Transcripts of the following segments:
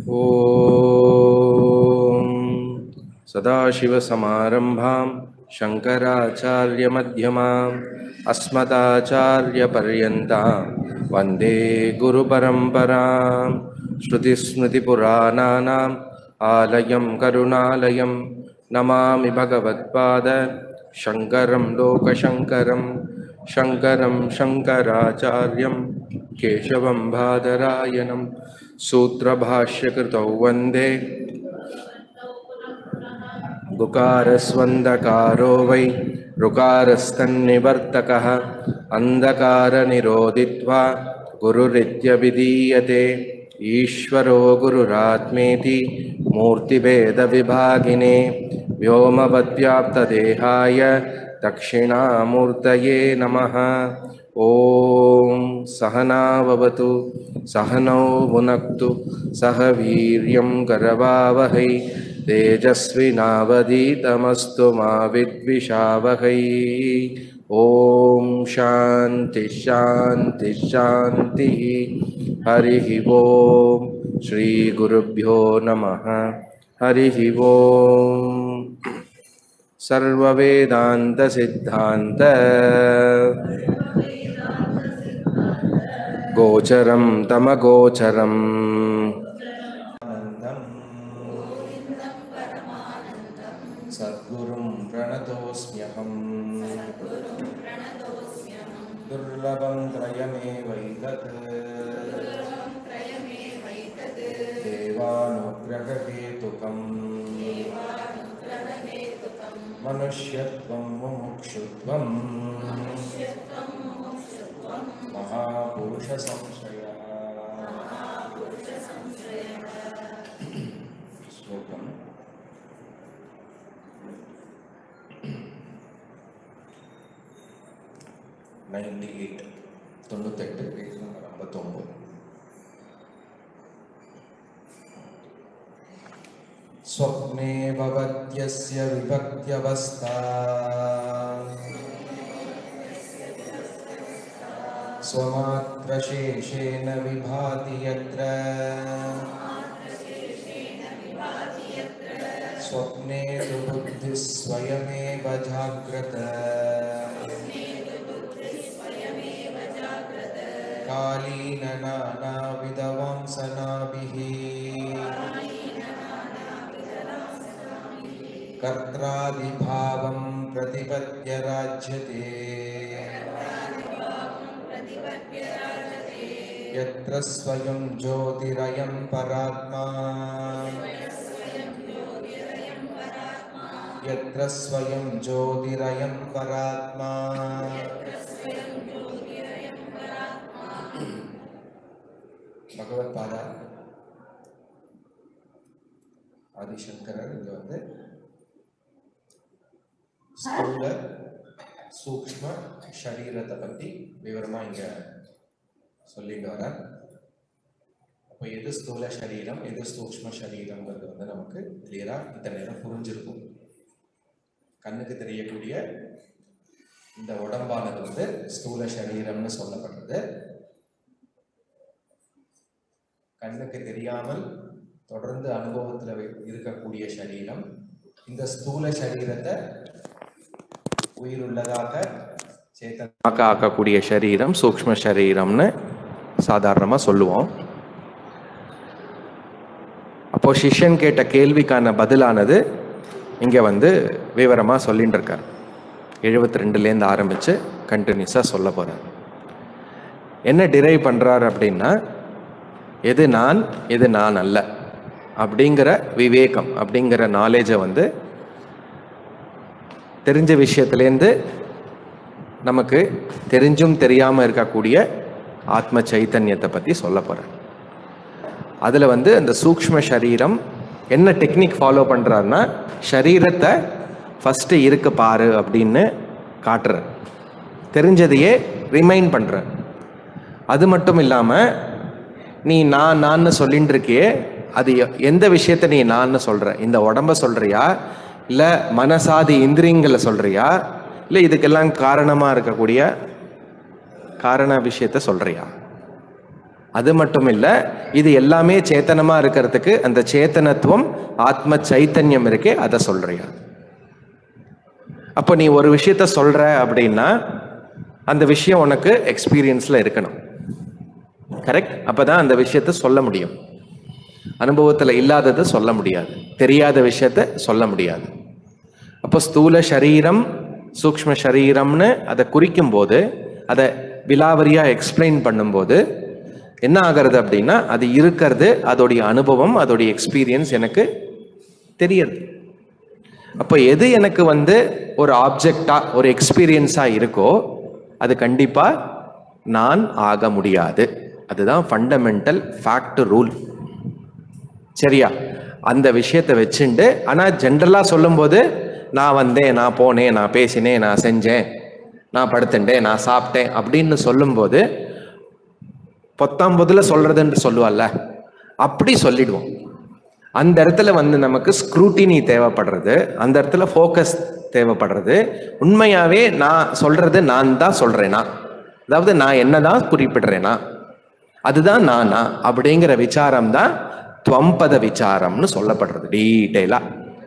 ॐ सदाशिवसमारम्भां शङ्कराचार्यमध्यमाम् अस्मदाचार्यपर्यन्तां वन्दे गुरुपरम्परां श्रुतिस्मृतिपुराणानाम् आलयं करुणालयं नमामि भगवत्पाद शङ्करं लोकशङ्करं शङ्करं शङ्कराचार्यं केशवं बादरायणं सूत्रभाष्यकृतौ वन्दे गुकारस्वन्दकारो वै ऋकारस्तन्निवर्तकः अन्धकारनिरोधित्वा गुरुरित्यभिधीयते ईश्वरो गुरुरात्मेति मूर्तिभेदविभागिने व्योमवद्व्याप्तदेहाय दक्षिणामूर्तये नमः ॐ सहनाववतु सहनौ भुनक्तु सह वीर्यं करवावहै तेजस्विनावधीतमस्तु मा विद्विषावहै ॐ शान्ति शान्ति शान्तिः हरिः ॐ श्रीगुरुभ्यो नमः हरिः ॐ सर्ववेदान्तसिद्धान्त गोचरं तमगोचरम् सद्गुरुं प्रणतोऽस्म्यहम् दुर्लभं त्रयमेवैतत् देवानुग्रहहेतुकम् मनुष्यत्वं मुमुक्षुत्वम् महापुरुषसंशयः श्लोकम् நைன்டி எயிட் தொண்ணூத்தெட்டு பேஜ் நம்பர் ஐம்பத்தொம்பது स्वप्ने भवत्यस्य विभक्त्यवस्था स्वमात्रशेषेण विभाति यत्र स्वप्ने तु बुद्धिः स्वयमेव जाग्रत कालीन नानाविधवांसनाभिः कर्त्रादिभावं प्रतिपद्य राज्यते यत्र स्वयं ज्योतिरयं परात्मा यत्र स्वयं ज्योतिरयं परात्मा பகவத்பாதா ஆதிசங்கரர் இங்க வந்து ஸ்தூல சூக்ஷ்ம சரீரத்தை பத்தி விவரமா இங்க சொல்லிட்டு வர அப்போ எது ஸ்தூல சரீரம் எது சூக்ஷ்ம சரீரம்ங்கிறது வந்து நமக்கு கிளியரா இந்த நேரம் புரிஞ்சிருக்கும் கண்ணுக்கு தெரியக்கூடிய இந்த உடம்பானது வந்து ஸ்தூல சரீரம்னு சொல்லப்படுறது கண்ணுக்கு தெரியாமல் தொடர்ந்து அனுபவத்துல வை- இருக்கக்கூடிய சரீரம் இந்த ஸ்தூல சரீரத்தை உயிருள்ளதாக சேத்தனாக்க ஆக்கக்கூடிய சரீரம் சூக்ஷ்ம சரீரம்னு சாதாரணமாக சொல்லுவோம் அப்போ சிஷ்யன் கேட்ட கேள்விக்கான பதிலானது இங்கே வந்து விவரமாக சொல்லிட்டு இருக்கார் எழுபத்தி ரெண்டுலேருந்து ஆரம்பித்து கண்டினியூஸாக சொல்ல போகிறார் என்ன டிரைவ் பண்ணுறார் அப்படின்னா எது நான் எது நான் அல்ல அப்படிங்கிற விவேகம் அப்படிங்கிற நாலேஜை வந்து தெரிஞ்ச விஷயத்துலேருந்து நமக்கு தெரிஞ்சும் தெரியாமல் இருக்கக்கூடிய ஆத்ம சைத்தன்யத்தை பற்றி சொல்ல போகிறேன் அதில் வந்து அந்த சூக்ஷ்ம சரீரம் என்ன டெக்னிக் ஃபாலோ பண்ணுறாருன்னா சரீரத்தை ஃபஸ்ட்டு இருக்கு பாரு அப்படின்னு காட்டுறார் தெரிஞ்சதையே ரிமைண்ட் பண்ணுறார் அது மட்டும் இல்லாமல் நீ நான் நான்னு சொல்லிட்டு இருக்கியே அது எ- எந்த விஷயத்த நீ நான்னு சொல்ற இந்த உடம்ப சொல்றியா இல்லை மனசாதி இந்திரியங்களை சொல்றியா இல்லை இதுக்கெல்லாம் காரணமாக இருக்கக்கூடிய காரண விஷயத்த சொல்றியா அது மட்டும் இல்ல இது எல்லாமே சேத்தனமா இருக்கிறதுக்கு அந்த சேத்தனத்துவம் ஆத்ம சைத்தன்யம் இருக்கே அதை சொல்றியா அப்போ நீ ஒரு விஷயத்த சொல்ற அப்படின்னா அந்த விஷயம் உனக்கு எக்ஸ்பீரியன்ஸ்ல இருக்கணும் கரெக்ட் அப்பதான் அந்த விஷயத்த சொல்ல முடியும் அனுபவத்துல இல்லாததை சொல்ல முடியாது தெரியாத விஷயத்த சொல்ல முடியாது அப்போ ஸ்தூல சரீரம் சூக்ஷ்ம சரீரம்னு அதை குறிக்கும் போது அதை விலாவரியா எக்ஸ்பிளைன் பண்ணும்போது என்ன ஆகிறது அப்படின்னா அது இருக்கிறது அதோடைய அனுபவம் அதோடைய எக்ஸ்பீரியன்ஸ் எனக்கு தெரியுது அப்போ எது எனக்கு வந்து ஒரு ஆப்ஜெக்டா ஒரு எக்ஸ்பீரியன்ஸா இருக்கோ அது கண்டிப்பா நான் ஆக முடியாது அதுதான் ஃபண்டமெண்டல் ஃபேக்ட் ரூல் சரியா அந்த விஷயத்தை வச்சுண்டு ஆனா ஜென்ரலா சொல்லும்போது நான் வந்தேன் நான் போனேன் நான் பேசினேன் நான் செஞ்சேன் நான் படுத்துட்டேன் நான் சாப்பிட்டேன் அப்படின்னு சொல்லும்போது பொத்தாம்பதுல சொல்றதுன்னு சொல்லுவாள்ல அப்படி சொல்லிடுவோம் அந்த இடத்துல வந்து நமக்கு ஸ்க்ரூட்டினி தேவைப்படுறது அந்த இடத்துல ஃபோக்கஸ் தேவைப்படுறது உண்மையாவே நான் சொல்றது நான் தான் சொல்றேனா அதாவது நான் என்னதான் குறிப்பிடுறேனா அதுதான் நானா அப்படிங்கிற விசாரம் தான் துவம்பத விசாரம்னு சொல்லப்படுறது டீட்டெயிலா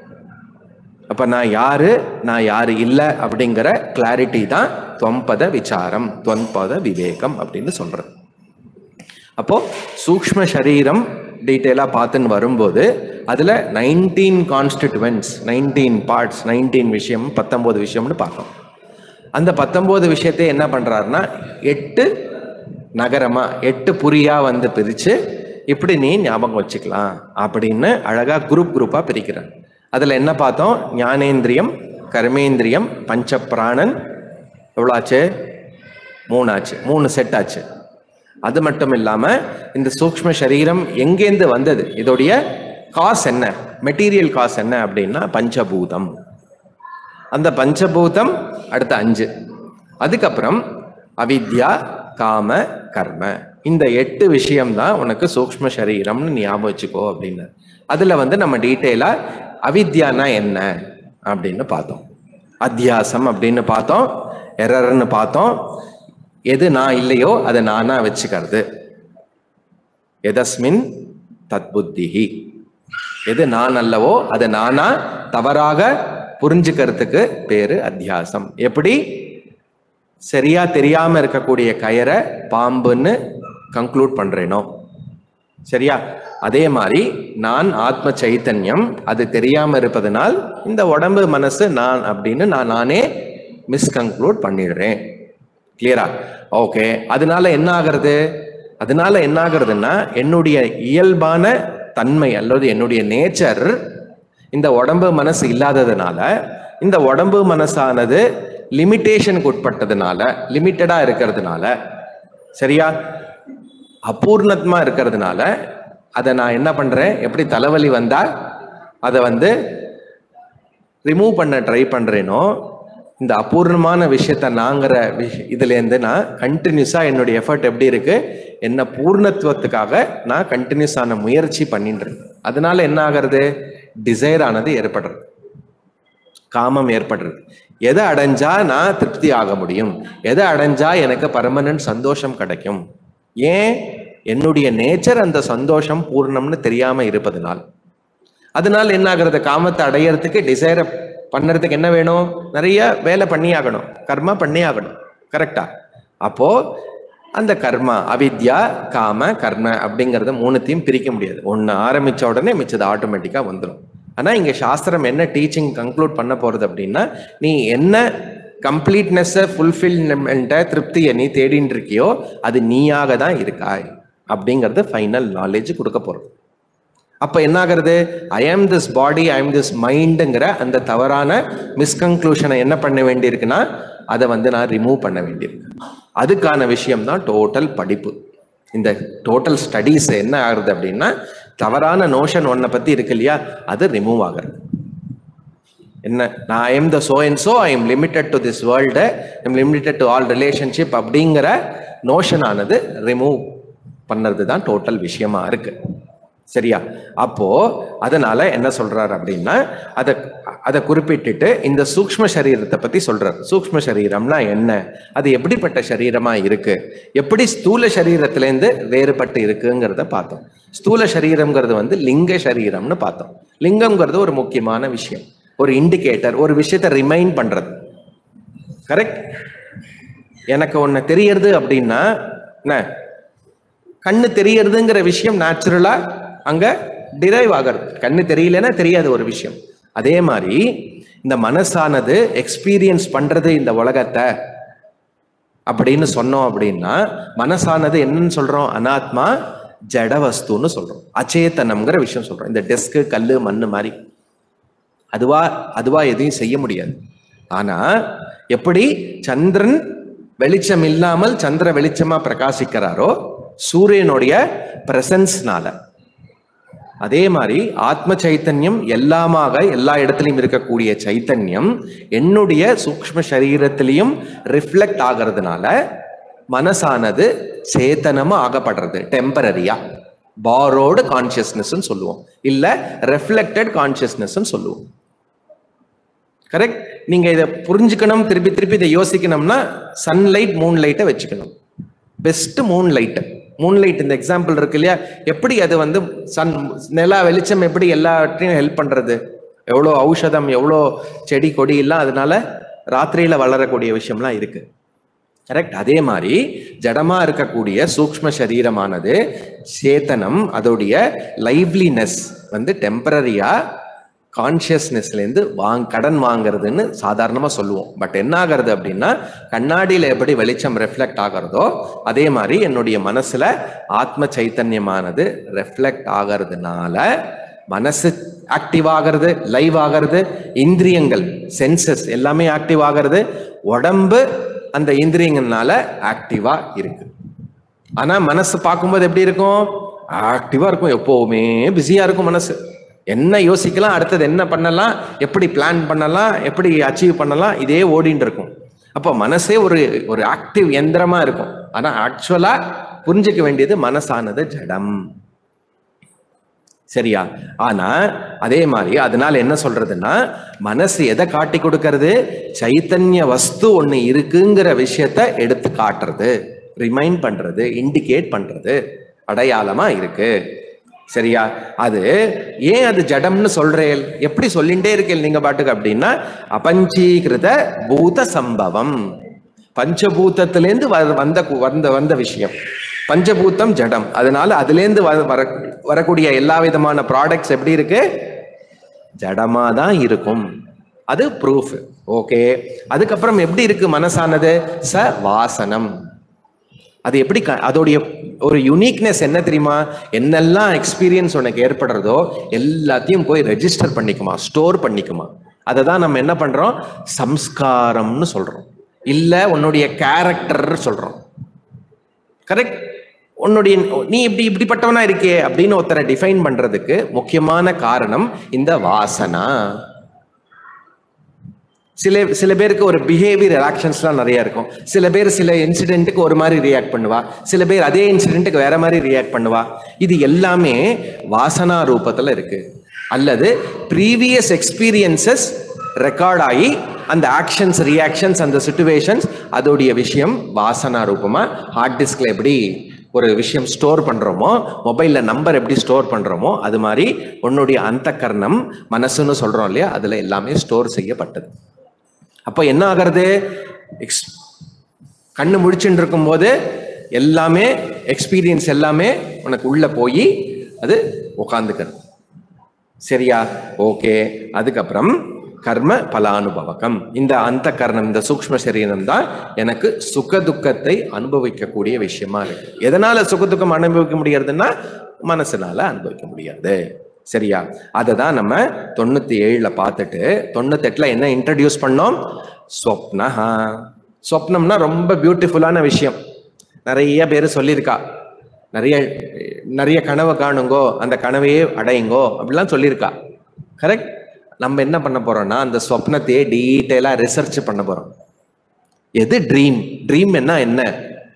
அப்ப நான் யாரு நான் யாரு இல்லை அப்படிங்கிற கிளாரிட்டி தான் துவம்பத விசாரம் துவம்பத விவேகம் அப்படின்னு சொல்றது அப்போ சூக்ஷ்ம சரீரம் டீட்டெயிலாக பார்த்துன்னு வரும்போது அதில் nineteen constituents nineteen parts nineteen விஷயம் பத்தொம்போது விஷயம்னு பார்த்தோம் அந்த பத்தொம்போது விஷயத்தை என்ன பண்ணுறாருன்னா எட்டு நகரமா எட்டு புரியா வந்து பிரித்து இப்படி நீ ஞாபகம் வச்சுக்கலாம் அப்படின்னு அழகாக குரூப் குரூப்பாக பிரிக்கிறார் அதில் என்ன பார்த்தோம் ஞானேந்திரியம் கர்மேந்திரியம் பஞ்ச பிராணன் எவ்வளோ ஆச்சு மூணு ஆச்சு மூணு செட் ஆச்சு அது மட்டும் இல்லாம இந்த சூக்ஷ்ம சரீரம் எங்கேருந்து வந்தது இதோடைய காஸ் என்ன மெட்டீரியல் காஸ் என்ன அப்படின்னா பஞ்சபூதம் அந்த பஞ்சபூதம் அடுத்த அஞ்சு அதுக்கப்புறம் அவித்யா காம கர்ம இந்த எட்டு விஷயம்தான் உனக்கு சூக்ஷ்ம சரீரம்னு ஞாபகம் வச்சுக்கோ அப்படின்னு அதுல வந்து நம்ம டீட்டெயிலா அவித்யானா என்ன அப்படின்னு பார்த்தோம் அத்தியாசம் அப்படின்னு பார்த்தோம் எரர்னு பார்த்தோம் எது நான் இல்லையோ அதை நானா வச்சுக்கிறது எதஸ்மின் தத்புத்திஹி எது நான் அல்லவோ அதை நானா தவறாக புரிஞ்சுக்கிறதுக்கு பேரு அத்தியாசம் எப்படி சரியா தெரியாம இருக்கக்கூடிய கயரை பாம்புன்னு கன்க்ளூட் பண்றேனோ சரியா அதே மாதிரி நான் ஆத்ம சைத்தன்யம் அது தெரியாம இருப்பதனால் இந்த உடம்பு மனசு நான் அப்படின்னு நான் நானே மிஸ்கன்க்ளூட் பண்ணிடுறேன் கிளியரா ஓகே அதனால என்ன ஆகிறது அதனால என்ன ஆகுறதுன்னா என்னுடைய இயல்பான தன்மை அல்லது என்னுடைய நேச்சர் இந்த உடம்பு மனசு இல்லாததுனால இந்த உடம்பு மனசானது லிமிட்டேஷனுக்கு உட்பட்டதுனால லிமிட்டடா இருக்கிறதுனால சரியா அபூர்ணத்மா இருக்கிறதுனால அதை நான் என்ன பண்றேன் எப்படி தலைவலி வந்தா அதை வந்து ரிமூவ் பண்ண ட்ரை பண்றேனோ இந்த அபூர்ணமான விஷயத்த நாங்கிற விஷ இதுலேருந்து நான் கண்டினியூஸாக என்னுடைய எஃபர்ட் எப்படி இருக்கு என்ன பூர்ணத்துவத்துக்காக நான் கண்டினியூஸான முயற்சி பண்ணிட்டு இருக்கேன் அதனால என்ன ஆகிறது டிசைர் ஆனது ஏற்படுறது காமம் ஏற்படுறது எதை அடைஞ்சா நான் திருப்தி ஆக முடியும் எதை அடைஞ்சா எனக்கு பர்மனன்ட் சந்தோஷம் கிடைக்கும் ஏன் என்னுடைய நேச்சர் அந்த சந்தோஷம் பூர்ணம்னு தெரியாம இருப்பதனால் அதனால என்ன ஆகுறது காமத்தை அடையறதுக்கு டிசைரை பண்ணுறதுக்கு என்ன வேணும் நிறைய வேலை பண்ணி ஆகணும் கர்மா பண்ணி ஆகணும் கரெக்டா அப்போ அந்த கர்மா அவித்யா காம கர்ம அப்படிங்கறத மூணுத்தையும் பிரிக்க முடியாது ஒன்று ஆரம்பிச்ச உடனே மிச்சது ஆட்டோமேட்டிக்காக வந்துடும் ஆனால் இங்கே சாஸ்திரம் என்ன டீச்சிங் கன்க்ளூட் பண்ண போகிறது அப்படின்னா நீ என்ன கம்ப்ளீட்னஸை ஃபுல்ஃபில்மெண்ட்டை திருப்தியை நீ தேடின்னு இருக்கியோ அது நீயாக தான் இருக்காய் அப்படிங்கிறது ஃபைனல் நாலேஜ் கொடுக்க போகிறது அப்போ என்ன ஆகிறது ஐ ஆம் திஸ் பாடி ஐ ஆம் திஸ் மைண்டுங்கிற அந்த தவறான மிஸ்கன்க்ளூஷனை என்ன பண்ண வேண்டியிருக்குன்னா அதை வந்து நான் ரிமூவ் பண்ண வேண்டியிருக்கு அதுக்கான விஷயம் தான் டோட்டல் படிப்பு இந்த டோட்டல் ஸ்டடீஸ் என்ன ஆகுறது அப்படின்னா தவறான நோஷன் ஒன்றை பற்றி இருக்கு இல்லையா அது ரிமூவ் ஆகிறது என்ன நான் I am the so and so I am limited to this world am limited to all relationship அப்படிங்கிற நோஷன் ஆனது ரிமூவ் பண்ணுறது தான் டோட்டல் விஷயமா இருக்கு சரியா அப்போ அதனால என்ன சொல்றாரு அப்படின்னா அதை அதை குறிப்பிட்டுட்டு இந்த சூக்ஷ்ம சரீரத்தை பத்தி சொல்றார் சூக்ஷ்ம சரீரம்னா என்ன அது எப்படிப்பட்ட சரீரமா இருக்கு எப்படி ஸ்தூல சரீரத்திலேருந்து வேறுபட்டு இருக்குங்கிறத பார்த்தோம் ஸ்தூல சரீரம்ங்கிறது வந்து லிங்க சரீரம்னு பார்த்தோம் லிங்கம்ங்கிறது ஒரு முக்கியமான விஷயம் ஒரு இண்டிகேட்டர் ஒரு விஷயத்தை ரிமைண்ட் பண்றது கரெக்ட் எனக்கு ஒன்று தெரியறது அப்படின்னா என்ன கண்ணு தெரியறதுங்கிற விஷயம் நேச்சுரலா அங்க டிரைவ் ஆகிறது கண்ணு தெரியலன்னா தெரியாது ஒரு விஷயம் அதே மாதிரி இந்த மனசானது எக்ஸ்பீரியன்ஸ் பண்றது இந்த உலகத்தை அப்படின்னு சொன்னோம் அப்படின்னா மனசானது என்னன்னு சொல்றோம் அனாத்மா ஜட வஸ்துன்னு சொல்றோம் அச்சேதனம்ங்கிற விஷயம் சொல்றோம் இந்த டெஸ்க்கு கல்லு மண்ணு மாதிரி அதுவா அதுவா எதையும் செய்ய முடியாது ஆனா எப்படி சந்திரன் வெளிச்சம் இல்லாமல் சந்திர வெளிச்சமா பிரகாசிக்கிறாரோ சூரியனுடைய பிரசன்ஸ்னால அதே மாதிரி ஆத்ம சைத்தன்யம் எல்லாமாக எல்லா இடத்துலையும் இருக்கக்கூடிய சைத்தன்யம் என்னுடைய சூக்ஷ்ம சரீரத்திலையும் ரிஃப்ளெக்ட் ஆகிறதுனால மனசானது சேத்தனமா ஆகப்படுறது டெம்பரரியா பாரோடு கான்சியஸ்னஸ் சொல்லுவோம் இல்ல ரெஃப்ளெக்டட் கான்சியஸ்னஸ் சொல்லுவோம் கரெக்ட் நீங்க இதை புரிஞ்சுக்கணும் திருப்பி திருப்பி இதை யோசிக்கணும்னா சன்லைட் மூன் லைட்டை வச்சுக்கணும் best moonlight moonlight இந்த எக்ஸாம்பிள் இருக்கு இல்லையா எப்படி அது வந்து சன் நிலா வெளிச்சம் எப்படி எல்லாத்தையும் ஹெல்ப் பண்றது எவ்வளோ ஔஷதம் எவ்வளோ செடி கொடி எல்லாம் அதனால ராத்திரியில வளரக்கூடிய விஷயம்லாம் இருக்கு கரெக்ட் அதே மாதிரி ஜடமா இருக்கக்கூடிய சூக்ஷ்ம சரீரமானது சேத்தனம் அதோடைய லைவ்லினஸ் வந்து டெம்பரரியா கான்சியஸ்னஸ்லேருந்து வாங் கடன் வாங்குறதுன்னு சாதாரணமாக சொல்லுவோம் பட் என்ன ஆகிறது அப்படின்னா கண்ணாடியில் எப்படி வெளிச்சம் ரெஃப்ளெக்ட் ஆகிறதோ அதே மாதிரி என்னுடைய மனசில் ஆத்ம சைத்தன்யமானது ரெஃப்ளெக்ட் ஆகிறதுனால மனசு ஆக்டிவ் ஆகிறது லைவ் ஆகிறது இந்திரியங்கள் சென்சஸ் எல்லாமே ஆக்டிவ் ஆகிறது உடம்பு அந்த இந்திரியங்கள்னால ஆக்டிவா இருக்கு ஆனா மனசு பார்க்கும்போது எப்படி இருக்கும் ஆக்டிவா இருக்கும் எப்பவுமே பிஸியா இருக்கும் மனசு என்ன யோசிக்கலாம் அடுத்தது என்ன பண்ணலாம் எப்படி பிளான் பண்ணலாம் எப்படி அச்சீவ் பண்ணலாம் இதே ஓடிட்டு இருக்கும் அப்போ மனசே ஒரு ஒரு ஆக்டிவ் எந்திரமா இருக்கும் ஆனா ஆக்சுவலா புரிஞ்சுக்க வேண்டியது மனசானது ஜடம் சரியா ஆனா அதே மாதிரி அதனால என்ன சொல்றதுன்னா மனசு எதை காட்டி கொடுக்கறது சைத்தன்ய வஸ்து ஒண்ணு இருக்குங்கிற விஷயத்த எடுத்து காட்டுறது ரிமைண்ட் பண்றது இண்டிகேட் பண்றது அடையாளமா இருக்கு சரியா அது ஏன் அது ஜடம்னு சொல்றேன் எப்படி சொல்லிண்டே இருக்கேன் நீங்க பாட்டுக்கு அப்படின்னா அபஞ்சீகிருத பூத சம்பவம் பஞ்சபூதத்திலேருந்து வ- வந்த கு- வந்த வந்த விஷயம் பஞ்சபூதம் ஜடம் அதனால அதுலேருந்து வ- வர வரக்கூடிய எல்லா விதமான ப்ராடக்ட்ஸ் எப்படி இருக்கு ஜடமா தான் இருக்கும் அது ப்ரூஃப் ஓகே அதுக்கப்புறம் எப்படி இருக்கு மனசானது ச வாசனம் அது எப்படி க- அதோடைய ஒரு யுனிக்னஸ் என்ன தெரியுமா என்னெல்லாம் எக்ஸ்பீரியன்ஸ் உனக்கு ஏற்படுறதோ எல்லாத்தையும் போய் ரெஜிஸ்டர் பண்ணிக்குமா ஸ்டோர் பண்ணிக்குமா அதை தான் நம்ம என்ன பண்றோம் சம்ஸ்காரம்னு சொல்றோம் இல்ல உன்னுடைய கேரக்டர் சொல்றோம் கரெக்ட் உன்னுடைய நீ இப்படி இப்படிப்பட்டவனா இருக்கே அப்படின்னு ஒருத்தரை டிஃபைன் பண்றதுக்கு முக்கியமான காரணம் இந்த வாசனா சில சில பேருக்கு ஒரு பிஹேவியர் ரியாக்ஷன்ஸ்லாம் நிறைய இருக்கும் சில பேர் சில இன்சிடென்ட்டுக்கு ஒரு மாதிரி ரியாக்ட் பண்ணுவா சில பேர் அதே இன்சிடென்ட்டுக்கு வேற மாதிரி ரியாக்ட் பண்ணுவா இது எல்லாமே வாசனா ரூபத்தில் இருக்கு அல்லது ப்ரீவியஸ் எக்ஸ்பீரியன்சஸ் ரெக்கார்ட் ஆகி அந்த ஆக்ஷன்ஸ் ரியாக்ஷன்ஸ் அந்த சுச்சுவேஷன்ஸ் அதோடைய விஷயம் வாசனா ரூபமா ஹார்ட் டிஸ்க்ல எப்படி ஒரு விஷயம் ஸ்டோர் பண்றோமோ மொபைல்ல நம்பர் எப்படி ஸ்டோர் பண்றோமோ அது மாதிரி உன்னுடைய அந்த கர்ணம் மனசுன்னு சொல்றோம் இல்லையா அதுல எல்லாமே ஸ்டோர் செய்யப்பட்டது அப்போ என்ன ஆகிறது எக்ஸ் கண்ணு முழிச்சுட்டு இருக்கும்போது எல்லாமே எக்ஸ்பீரியன்ஸ் எல்லாமே உனக்கு உள்ள போய் அது உட்காந்துக்கிறது சரியா ஓகே அதுக்கப்புறம் கர்ம பலானுபவகம் இந்த அந்த கர்ணம் இந்த சூக்ஷ்ம சரீரம் தான் எனக்கு சுக துக்கத்தை அனுபவிக்கக்கூடிய விஷயமா இருக்கு எதனால சுக துக்கம் அனுபவிக்க முடியறதுன்னா மனசுனால அனுபவிக்க முடியாது சரியா அதை தான் நம்ம தொண்ணூத்தி ஏழுல பார்த்துட்டு தொண்ணூத்தெட்டுல என்ன இன்ட்ரடியூஸ் பண்ணோம் ஸ்வப்னஹா ஸ்வப்னம்னா ரொம்ப பியூட்டிஃபுல்லான விஷயம் நிறைய பேர் சொல்லியிருக்கா நிறைய நிறைய கனவை காணுங்கோ அந்த கனவையே அடையுங்கோ அப்படிலாம் சொல்லியிருக்கா கரெக்ட் நம்ம என்ன பண்ண போறோம்னா அந்த சொப்னத்தையே டீட்டெயிலாக ரிசர்ச் பண்ண போறோம் எது ட்ரீம் ட்ரீம் என்ன என்ன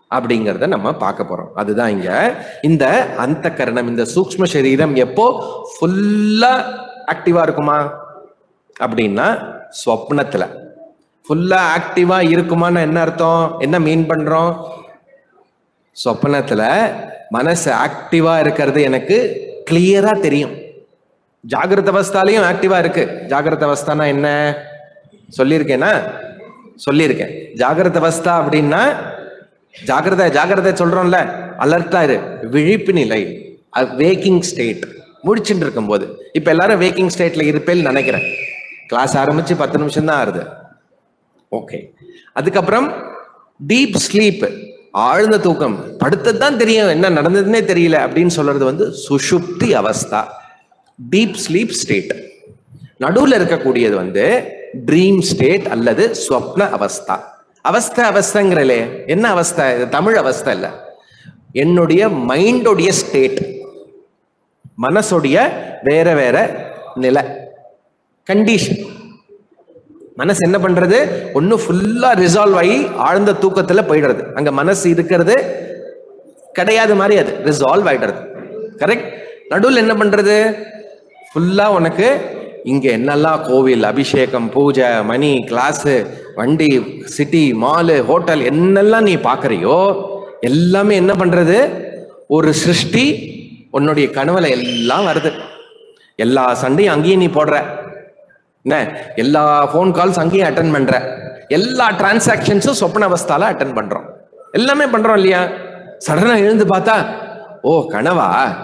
அப்படிங்கிறத நம்ம பார்க்க போறோம் அதுதான் இங்க இந்த அந்த கரணம் இந்த சூக்ஷ்ம சரீரம் எப்போ ஃபுல்லா ஆக்டிவா இருக்குமா அப்படின்னா ஸ்வப்னத்துல ஃபுல்லா ஆக்டிவா இருக்குமான்னு என்ன அர்த்தம் என்ன மீன் பண்றோம் சொப்பனத்துல மனசு ஆக்டிவா இருக்கிறது எனக்கு கிளியரா தெரியும் ஜாகிரத அவஸ்தாலையும் ஆக்டிவா இருக்கு ஜாகிரத அவஸ்தானா என்ன சொல்லியிருக்கேனா சொல்லியிருக்கேன் ஜாகிரத அவஸ்தா அப்படின்னா ஜாகிரத ஜாகிரதை சொல்றோம்ல அலர்ட்டா இரு விழிப்பு நிலை வேக்கிங் ஸ்டேட் முடிச்சுட்டு இருக்கும்போது இப்ப எல்லாரும் வேக்கிங் ஸ்டேட்ல இருப்பேன்னு நினைக்கிறேன் கிளாஸ் ஆரம்பிச்சு பத்து நிமிஷம் தான் ஆறுது ஓகே அதுக்கப்புறம் டீப் ஸ்லீப் ஆழ்ந்த தூக்கம் படுத்தது தான் தெரியும் என்ன நடந்ததுன்னே தெரியல அப்படின்னு சொல்றது வந்து சுஷுப்தி அவஸ்தா டீப் ஸ்லீப் ஸ்டேட் நடுவுல இருக்கக்கூடியது வந்து ட்ரீம் ஸ்டேட் அல்லது ஸ்வப்ன அவஸ்தா அவஸ்தை அவஸ்தைங்கிறலே என்ன அவஸ்தை இது தமிழ் அவஸ்தை இல்ல என்னுடைய மைண்டோடைய ஸ்டேட் மனசுடைய வேற வேற நிலை கண்டிஷன் மனசு என்ன பண்றது ஒண்ணு ஃபுல்லா ரிசால்வ் ஆகி ஆழ்ந்த தூக்கத்துல போயிடுறது அங்க மனசு இருக்கிறது கிடையாது மாதிரி அது ரிசால்வ் ஆயிடுறது கரெக்ட் நடுவில் என்ன பண்றது ஃபுல்லா உனக்கு இங்க என்னெல்லாம் கோவில் அபிஷேகம் பூஜை மணி கிளாஸ் வண்டி சிட்டி மாலு ஹோட்டல் என்னெல்லாம் நீ பார்க்கறியோ எல்லாமே என்ன பண்றது ஒரு சிருஷ்டி உன்னுடைய கனவுல எல்லாம் வருது எல்லா சண்டையும் அங்கேயும் நீ போடுற என்ன எல்லா ஃபோன் கால்ஸ் அங்கேயும் அட்டன் பண்ற எல்லா டிரான்சாக்ஷன்ஸும் சொப்பன அவஸ்தால அட்டன் பண்றோம் எல்லாமே பண்றோம் இல்லையா சடனா எழுந்து பார்த்தா ஓ கனவா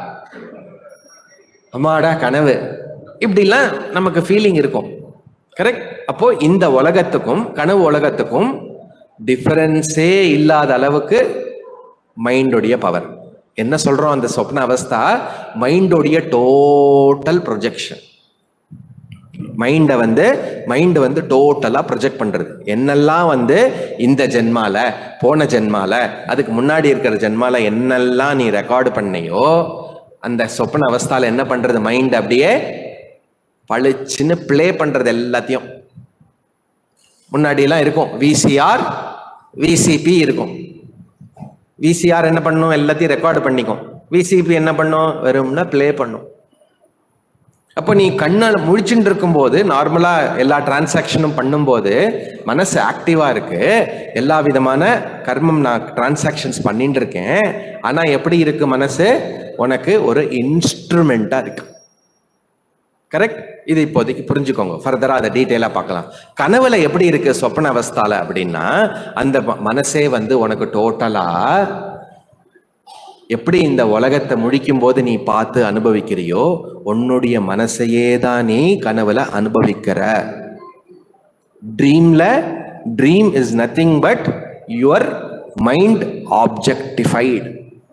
அம்மாடா கனவு இப்படிலாம் நமக்கு ஃபீலிங் இருக்கும் கரெக்ட் அப்போ இந்த உலகத்துக்கும் கனவு உலகத்துக்கும் டிஃபரன்ஸே இல்லாத அளவுக்கு மைண்டோடைய பவர் என்ன சொல்றோம் அந்த சொப்ன அவஸ்தா மைண்டோடைய டோட்டல் ப்ரொஜெக்ஷன் மைண்டை வந்து மைண்ட் வந்து டோட்டலா ப்ரொஜெக்ட் பண்றது என்னெல்லாம் வந்து இந்த ஜென்மால போன ஜென்மால அதுக்கு முன்னாடி இருக்கிற ஜென்மால என்னெல்லாம் நீ ரெக்கார்டு பண்ணையோ அந்த சொப்பன அவஸ்தால என்ன பண்றது மைண்ட் அப்படியே பளிச்சுன்னு ப்ளே பண்றது எல்லாத்தையும் முன்னாடி எல்லாம் இருக்கும் விசிஆர் விசிபி இருக்கும் விசிஆர் என்ன பண்ணும் எல்லாத்தையும் ரெக்கார்டு பண்ணிக்கும் விசிபி என்ன பண்ணும் வெறும்னா ப்ளே பண்ணும் அப்போ நீ கண்ணால் முழிச்சுட்டு இருக்கும்போது நார்மலா எல்லா டிரான்சாக்ஷனும் பண்ணும்போது மனசு ஆக்டிவா இருக்கு எல்லா விதமான கர்மம் நான் டிரான்சாக்ஷன்ஸ் பண்ணிட்டு இருக்கேன் ஆனா எப்படி இருக்கு மனசு உனக்கு ஒரு இன்ஸ்ட்ருமெண்டா இருக்கு கரெக்ட் இது இப்போதைக்கு புரிஞ்சுக்கோங்க ஃபர்தரா அதை டீட்டெயிலா பார்க்கலாம் கனவுல எப்படி இருக்கு சொப்பன அவஸ்தால அப்படின்னா அந்த ம- மனசே வந்து உனக்கு டோட்டலா எப்படி இந்த உலகத்தை முழிக்கும் போது நீ பார்த்து அனுபவிக்கிறியோ உன்னுடைய மனசையே தான் நீ கனவுல அனுபவிக்கிற ட்ரீம்ல dream is nothing but your mind objectified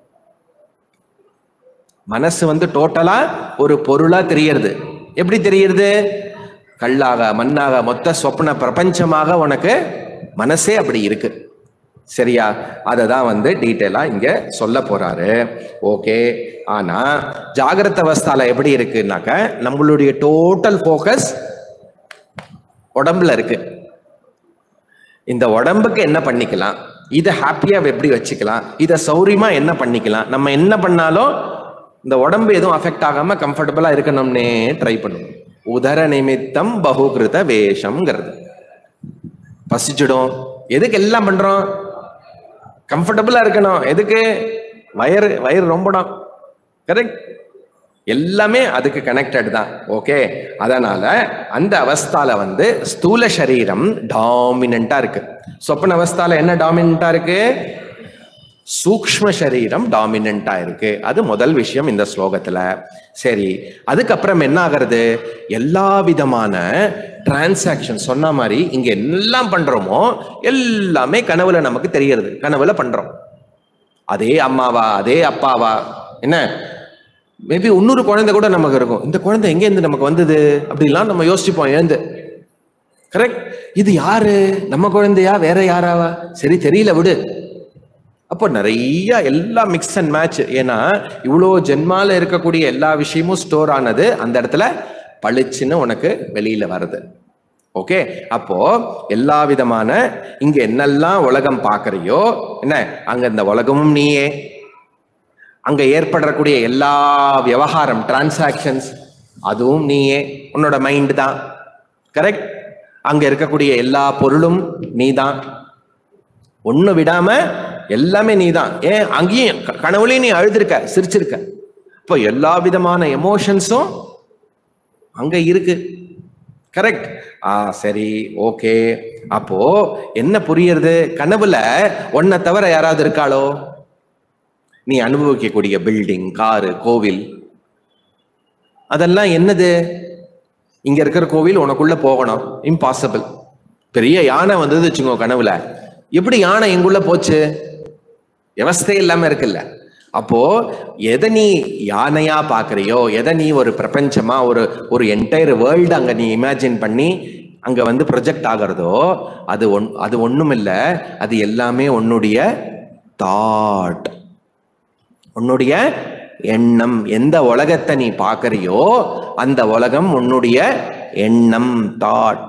மனசு வந்து டோட்டலா ஒரு பொருளா தெரியறது எப்படி தெரியறது கல்லாக மண்ணாக மொத்த சொப்ன பிரபஞ்சமாக உனக்கு மனசே அப்படி இருக்கு சரியா அதை தான் வந்து டீட்டெயிலாக இங்க சொல்ல போறாரு ஓகே ஆனா ஜாகிரத அவஸ்தால எப்படி இருக்குன்னாக்க நம்மளுடைய டோட்டல் ஃபோக்கஸ் உடம்புல இருக்கு இந்த உடம்புக்கு என்ன பண்ணிக்கலாம் இதை ஹாப்பியா எப்படி வச்சுக்கலாம் இதை சௌரியமா என்ன பண்ணிக்கலாம் நம்ம என்ன பண்ணாலும் இந்த உடம்பு எதுவும் அஃபெக்ட் ஆகாம கம்ஃபர்டபுளா இருக்கணும்னே ட்ரை பண்ணுவோம் உதர நிமித்தம் பகுகிருத வேஷம்ங்கிறது பசிச்சிடும் எதுக்கு எல்லாம் பண்றோம் கம்ஃபர்டபுளா இருக்கணும் எதுக்கு வயிறு வயிறு ரொம்பணும் கரெக்ட் எல்லாமே அதுக்கு கனெக்டட் தான் ஓகே அதனால அந்த அவஸ்தால வந்து ஸ்தூல சரீரம் டாமினண்டா இருக்கு சொப்பன அவஸ்தால என்ன டாமினண்டா இருக்கு சூக்ஷ்ம சரீரம் டாமினண்டா இருக்கு அது முதல் விஷயம் இந்த ஸ்லோகத்துல சரி அதுக்கப்புறம் என்ன ஆகிறது எல்லா விதமான டிரான்சாக்ஷன் சொன்ன மாதிரி இங்க எல்லாம் பண்றோமோ எல்லாமே கனவுல நமக்கு தெரியறது கனவுல பண்றோம் அதே அம்மாவா அதே அப்பாவா என்ன மேபி இன்னொரு குழந்தை கூட நமக்கு இருக்கும் இந்த குழந்தை எங்க இருந்து நமக்கு வந்தது அப்படிலாம் நம்ம யோசிச்சுப்போம் எழுந்து கரெக்ட் இது யாரு நம்ம குழந்தையா வேற யாராவா சரி தெரியல விடு அப்போ நிறைய எல்லா மிக்ஸ் அண்ட் மேட்ச் ஏன்னா இவ்வளோ ஜென்மால இருக்கக்கூடிய எல்லா விஷயமும் ஸ்டோர் ஆனது அந்த இடத்துல பளிச்சுன்னு உனக்கு வெளியில வருது ஓகே அப்போ எல்லா விதமான இங்க என்னெல்லாம் உலகம் பார்க்கறியோ என்ன அங்க இந்த உலகமும் நீயே அங்க ஏற்படக்கூடிய எல்லா விவகாரம் டிரான்சாக்ஷன்ஸ் அதுவும் நீயே உன்னோட மைண்ட் தான் கரெக்ட் அங்க இருக்கக்கூடிய எல்லா பொருளும் நீ தான் ஒண்ணு விடாம எல்லாமே நீ தான் ஏன் அங்கேயும் க- கனவுலயும் நீ அழுதுருக்க சிரிச்சிருக்க இப்போ எல்லா விதமான எமோஷன்ஸும் அங்க இருக்கு கரெக்ட் ஆ சரி ஓகே அப்போ என்ன புரியுறது கனவுல ஒன்ன தவிர யாராவது இருக்காளோ நீ அனுபவிக்கக்கூடிய பில்டிங் காரு கோவில் அதெல்லாம் என்னது இங்க இருக்கிற கோவில் உனக்குள்ள போகணும் இம்பாசிபிள் பெரிய யானை வந்தது வச்சுக்கோ கனவுல எப்படி யானை எங்குள்ள போச்சு விவஸ்தே இல்லாம இருக்குல்ல அப்போ எதை நீ யானையா பாக்குறியோ எதை நீ ஒரு பிரபஞ்சமா ஒரு ஒரு என்டையர் வேர்ல்டு அங்க நீ இமேஜின் பண்ணி அங்க வந்து ப்ரொஜெக்ட் ஆகிறதோ அது ஒன் அது ஒண்ணும் இல்ல அது எல்லாமே உன்னுடைய தாட் உன்னுடைய எண்ணம் எந்த உலகத்தை நீ பார்க்கறியோ அந்த உலகம் உன்னுடைய எண்ணம் தாட்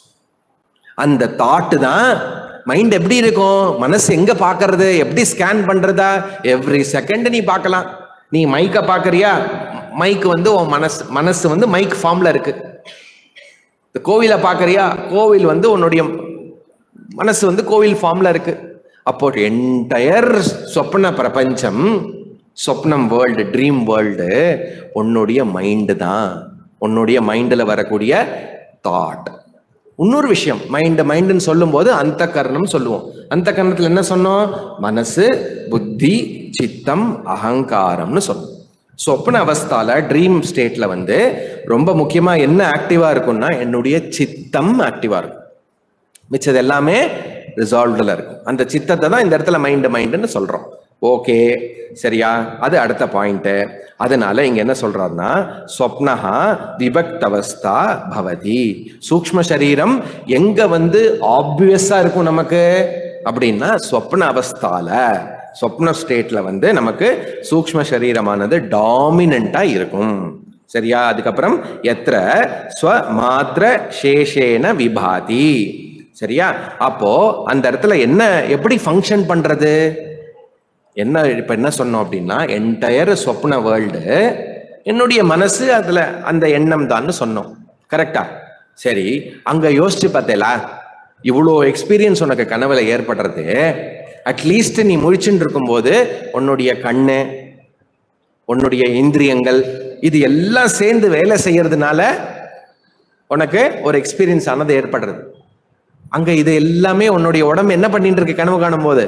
அந்த தாட்டு தான் மைண்ட் எப்படி இருக்கும் மனசு எங்க பார்க்கறது எப்படி ஸ்கேன் பண்றதா எவ்ரி செகண்ட் நீ பார்க்கலாம் நீ மைக்கை பார்க்கறியா மைக் வந்து உன் மனசு மனசு வந்து மைக் ஃபார்ம்ல இருக்கு இந்த கோவிலை பார்க்கறியா கோவில் வந்து உன்னுடைய மனசு வந்து கோவில் ஃபார்ம்ல இருக்கு அப்போ என்டையர் சொப்ன பிரபஞ்சம் சொப்னம் வேர்ல்டு ட்ரீம் வேர்ல்டு உன்னுடைய மைண்டு தான் உன்னுடைய மைண்டில் வரக்கூடிய தாட் இன்னொரு விஷயம் மைண்டு மைண்டுன்னு சொல்லும்போது அந்த கரணம் சொல்லுவோம் அந்த கரணத்தில் என்ன சொன்னோம் மனசு புத்தி சித்தம் அகங்காரம்னு சொன்னோம் சொப்ன அவஸ்தால ட்ரீம் ஸ்டேட்ல வந்து ரொம்ப முக்கியமா என்ன ஆக்டிவா இருக்கும்னா என்னுடைய சித்தம் ஆக்டிவா இருக்கும் மிச்சது எல்லாமே ரிசால்வ்டில் இருக்கும் அந்த சித்தத்தை தான் இந்த இடத்துல மைண்டு மைண்டுன்னு சொல்றோம் ஓகே சரியா அது அடுத்த பாயிண்ட் அதனால இங்க என்ன சொல்றாருன்னா சொப்னஹா விபக்தவஸ்தா பவதி சூக்ஷ்ம சரீரம் எங்க வந்து ஆப்வியஸா இருக்கும் நமக்கு அப்படின்னா சொப்ன அவஸ்தால சொப்ன ஸ்டேட்ல வந்து நமக்கு சூக்ஷ்ம சரீரமானது டாமினண்டா இருக்கும் சரியா அதுக்கப்புறம் எத்திர ஸ்வ மாத்திர சேஷேன விபாதி சரியா அப்போ அந்த இடத்துல என்ன எப்படி ஃபங்க்ஷன் பண்றது என்ன இப்ப என்ன சொன்னோம் அப்படின்னா என்டையர் சொப்ன வேர்ல்டு என்னுடைய மனசு அதுல அந்த எண்ணம் தான்னு சொன்னோம் கரெக்டா சரி அங்க யோசிச்சு பார்த்தேலா இவ்வளோ எக்ஸ்பீரியன்ஸ் உனக்கு கனவுல ஏற்படுறது அட்லீஸ்ட் நீ முழிச்சுட்டு இருக்கும்போது உன்னுடைய கண்ணு உன்னுடைய இந்திரியங்கள் இது எல்லாம் சேர்ந்து வேலை செய்யறதுனால உனக்கு ஒரு எக்ஸ்பீரியன்ஸ் ஆனது ஏற்படுறது அங்க இது எல்லாமே உன்னுடைய உடம்பு என்ன பண்ணிட்டு இருக்கு கனவு காணும் போது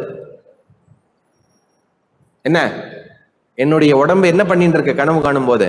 என்ன என்னுடைய உடம்பு என்ன பண்ணிட்டு இருக்கு கனவு காணும் போது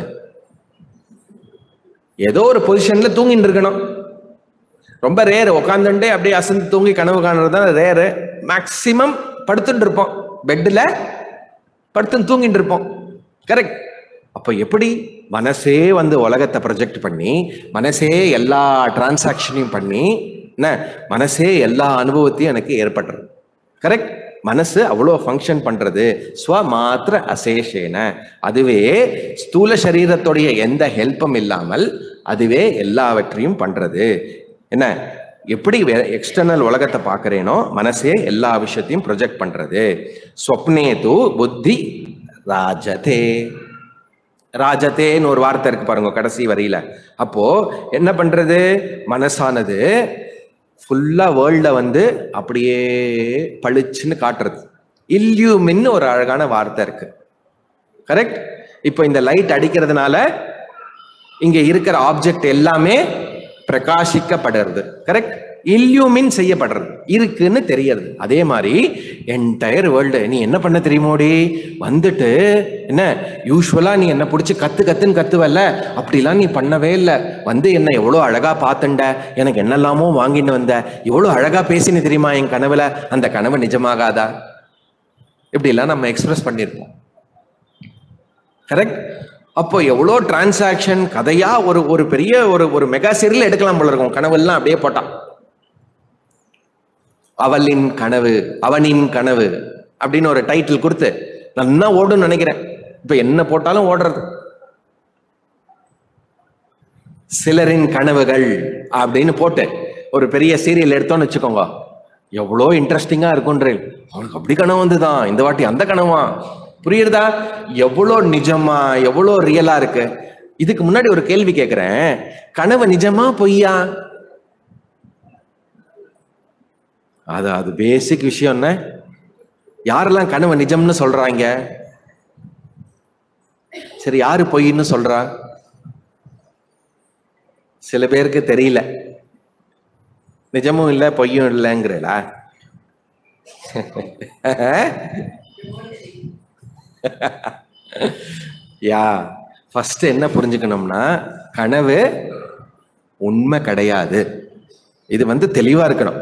ஏதோ ஒரு பொசிஷன்ல தூங்கிட்டு இருக்கணும் ரொம்ப ரேர் உட்காந்துட்டே அப்படியே அசந்து தூங்கி கனவு காணுறது தான் ரேரு மேக்சிமம் படுத்துட்டு இருப்போம் பெட்டில் படுத்து தூங்கிட்டு இருப்போம் கரெக்ட் அப்போ எப்படி மனசே வந்து உலகத்தை ப்ரொஜெக்ட் பண்ணி மனசே எல்லா டிரான்சாக்ஷனையும் பண்ணி என்ன மனசே எல்லா அனுபவத்தையும் எனக்கு ஏற்படுறது கரெக்ட் மனசு அவ்வளோ ஃபங்க்ஷன் பண்றது ஸ்வ மாத்திர அசேஷேன அதுவே ஸ்தூல சரீரத்துடைய எந்த ஹெல்ப்பும் இல்லாமல் அதுவே எல்லாவற்றையும் பண்றது என்ன எப்படி எக்ஸ்டர்னல் உலகத்தை பார்க்கறேனோ மனசே எல்லா விஷயத்தையும் ப்ரொஜெக்ட் பண்றது ஸ்வப்னே தூ புத்தி ராஜதே ராஜதேன்னு ஒரு வார்த்தை இருக்கு பாருங்க கடைசி வரியில அப்போ என்ன பண்றது மனசானது ஃபுல்லா வேர்ல்ட வந்து அப்படியே பளிச்சுன்னு காட்டுறது இல்யூமின்னு ஒரு அழகான வார்த்தை இருக்கு கரெக்ட் இப்போ இந்த லைட் அடிக்கிறதுனால இங்க இருக்கிற ஆப்ஜெக்ட் எல்லாமே பிரகாசிக்கப்படுறது கரெக்ட் இல்யூமின் செய்யப்படுறது இருக்குன்னு தெரியறது அதே மாதிரி என்டையர் வேர்ல்டு நீ என்ன பண்ண தெரியுமோடி வந்துட்டு என்ன யூஸ்வலா நீ என்ன பிடிச்சி கத்து கத்துன்னு கத்துவல்ல அப்படிலாம் நீ பண்ணவே இல்லை வந்து என்ன எவ்வளோ அழகா பார்த்துண்ட எனக்கு என்னெல்லாமோ வாங்கின்னு வந்த எவ்வளோ அழகா பேசினு தெரியுமா என் கனவுல அந்த கனவு நிஜமாகாதா இப்படிலாம் நம்ம எக்ஸ்பிரஸ் பண்ணியிருப்போம் கரெக்ட் அப்போ எவ்வளோ டிரான்சாக்ஷன் கதையா ஒரு ஒரு பெரிய ஒரு ஒரு மெகா சீரியல் எடுக்கலாம் போல இருக்கும் கனவெல்லாம் அப்படியே போட்டான் அவளின் கனவு அவனின் கனவு அப்படின்னு ஒரு டைட்டில் கொடுத்து நல்லா ஓடும்னு நினைக்கிறேன் இப்ப என்ன போட்டாலும் ஓடுறது சிலரின் கனவுகள் அப்படின்னு போட்டு ஒரு பெரிய சீரியல் எடுத்தோம்னு வச்சுக்கோங்க எவ்வளோ இன்ட்ரெஸ்டிங்கா இருக்குன்றேன் அவனுக்கு அப்படி கனவு வந்துதான் இந்த வாட்டி அந்த கனவா புரியுறதா எவ்வளோ நிஜமா எவ்வளோ ரியலா இருக்கு இதுக்கு முன்னாடி ஒரு கேள்வி கேட்கிறேன் கனவு நிஜமா பொய்யா அது அது பேசிக் விஷயம் என்ன யாரெல்லாம் கனவு நிஜம்னு சொல்றாங்க சரி யாரு பொய்ன்னு சொல்றா சில பேருக்கு தெரியல நிஜமும் இல்லை பொய்யும் இல்லைங்கிறா யா ஃபர்ஸ்ட் என்ன புரிஞ்சுக்கணும்னா கனவு உண்மை கிடையாது இது வந்து தெளிவா இருக்கணும்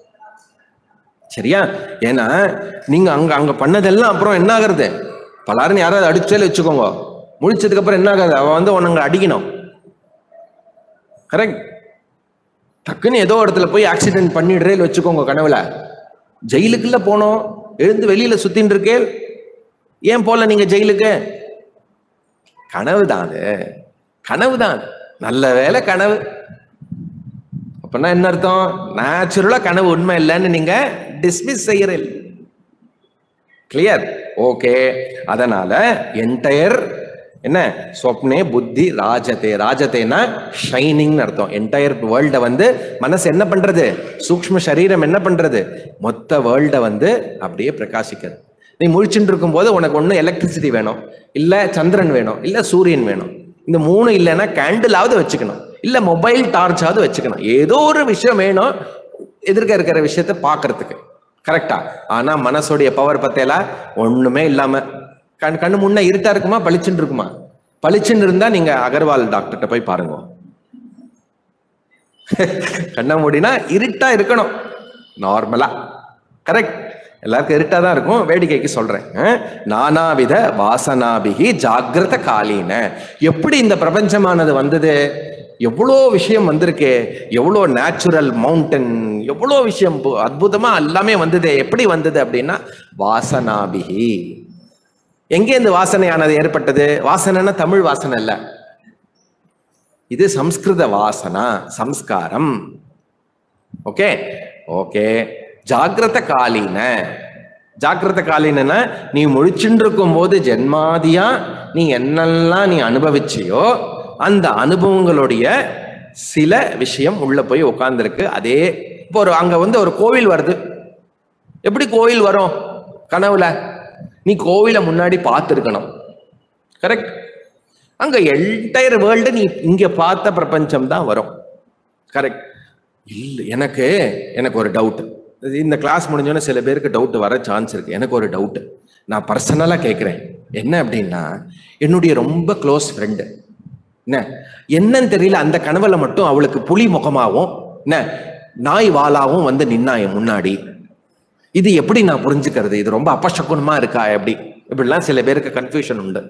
சரியா ஏன்னா நீங்க அங்க அங்க பண்ணதெல்லாம் அப்புறம் என்ன ஆகுறது பலாருன்னு யாராவது அடிச்சேன்னு வச்சுக்கோங்க முழிச்சதுக்கு அப்புறம் என்ன ஆகாது அவன் வந்து உனங்க அடிக்கணும் கரெக்ட் டக்குன்னு ஏதோ இடத்துல போய் ஆக்சிடென்ட் பண்ணிடுறேன்னு வச்சுக்கோங்க கனவுல ஜெயிலுக்குள்ள போனோம் எழுந்து வெளியில சுத்தின்னு இருக்கேன் ஏன் போல நீங்க ஜெயிலுக்கு கனவு தான் அது கனவு தான் நல்ல வேலை கனவு அப்படின்னா என்ன அர்த்தம் நேச்சுரலா கனவு உண்மை இல்லைன்னு நீங்க டிஸ்மிஸ் செய்யறீங்க கிளியர் ஓகே அதனால என்டையர் என்ன சொப்னே புத்தி ராஜதே ராஜதேனா ஷைனிங் அர்த்தம் என்டையர் வேர்ல்டை வந்து மனசு என்ன பண்றது சூக்ஷ்ம சரீரம் என்ன பண்றது மொத்த வேர்ல்டை வந்து அப்படியே பிரகாசிக்கிறது நீ முழிச்சுட்டு இருக்கும்போது உனக்கு ஒன்று எலக்ட்ரிசிட்டி வேணும் இல்ல சந்திரன் வேணும் இல்ல சூரியன் வேணும் இந்த மூணு இல்லைன்னா கேண்டிலாவது வச்சுக்கணும் இல்ல மொபைல் டார்ச்சாவது வச்சுக்கணும் ஏதோ ஒரு விஷயம் வேணும் எதிர்க்க இருக்கிற விஷயத்த பார்க்கறதுக்கு கரெக்டா ஆனா மனசுடைய பவர் பத்தேல ஒண்ணுமே இல்லாம கண் கண்ணு முன்ன இருட்டா இருக்குமா பளிச்சுன்னு இருக்குமா பளிச்சுன்னு இருந்தா நீங்க அகர்வால் டாக்டர்கிட்ட போய் பாருங்க கண்ண மூடினா இருட்டா இருக்கணும் நார்மலா கரெக்ட் எல்லாருக்கும் இருட்டா தான் இருக்கும் வேடிக்கைக்கு சொல்றேன் அஹ், நானாவித வாசனாபிகி ஜாகிரத காலீன எப்படி இந்த பிரபஞ்சமானது வந்தது எவ்வளோ விஷயம் வந்திருக்கு எவ்வளோ நேச்சுரல் மவுண்டன் எவ்வளோ விஷயம் பு- அற்புதமா எல்லாமே வந்தது எப்படி வந்தது அப்படின்னா வாசனாபிகி எங்கே இந்த வாசனையானது ஏற்பட்டது வாசனைன்னா தமிழ் வாசனை இல்ல இது சம்ஸ்கிருத வாசனா சம்ஸ்காரம் ஓகே ஓகே ஜாகிரத காலீன ஜாகிரத காலீனா நீ முழிச்சுட்டு இருக்கும் போது ஜென்மாதியா நீ என்னெல்லாம் நீ அனுபவிச்சியோ அந்த அனுபவங்களுடைய சில விஷயம் உள்ள போய் உட்கார்ந்துருக்கு அதே இப்போ ஒரு அங்க வந்து ஒரு கோவில் வருது எப்படி கோவில் வரும் கனவுல நீ கோவிலை முன்னாடி பார்த்துருக்கணும் கரெக்ட் அங்க என்டையர் வேர்ல்டு நீ இங்க பார்த்த பிரபஞ்சம் தான் வரும் கரெக்ட் இல்லை எனக்கு எனக்கு ஒரு டவுட் இந்த கிளாஸ் முடிஞ்சோன்னே சில பேருக்கு டவுட் வர சான்ஸ் இருக்கு எனக்கு ஒரு டவுட் நான் பர்சனலாக கேட்குறேன் என்ன அப்படின்னா என்னுடைய ரொம்ப க்ளோஸ் ஃப்ரெண்டு என்ன என்னன்னு தெரியல அந்த கனவுல மட்டும் அவளுக்கு புலி முகமாகவும் என்ன நாய் வாலாவும் வந்து நின்னா என் முன்னாடி இது எப்படி நான் புரிஞ்சுக்கிறது இது ரொம்ப அபசகுனமா இருக்கா எப்படி இப்படிலாம் சில பேருக்கு கன்ஃபியூஷன் உண்டு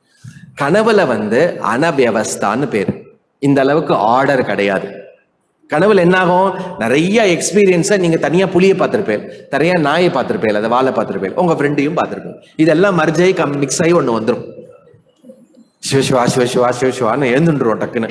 கனவுல வந்து அனவியவஸ்தான்னு பேரு இந்த அளவுக்கு ஆர்டர் கிடையாது கனவுல என்ன ஆகும் நிறைய எக்ஸ்பீரியன்ஸை நீங்க தனியா புளியை பார்த்திருப்பேன் நிறைய நாயை பார்த்திருப்பேன் அதை வாழை பார்த்திருப்பேன் உங்க ஃப்ரெண்டையும் பார்த்திருப்பேன் இதெல்லாம் மர்ஜாயி கம் மிக்ஸ் ஆகி ஒன்று வந்துடும் சிவசிவா சிவசிவா சிவசிவான்னு எழுந்துருவோம் டக்குன்னு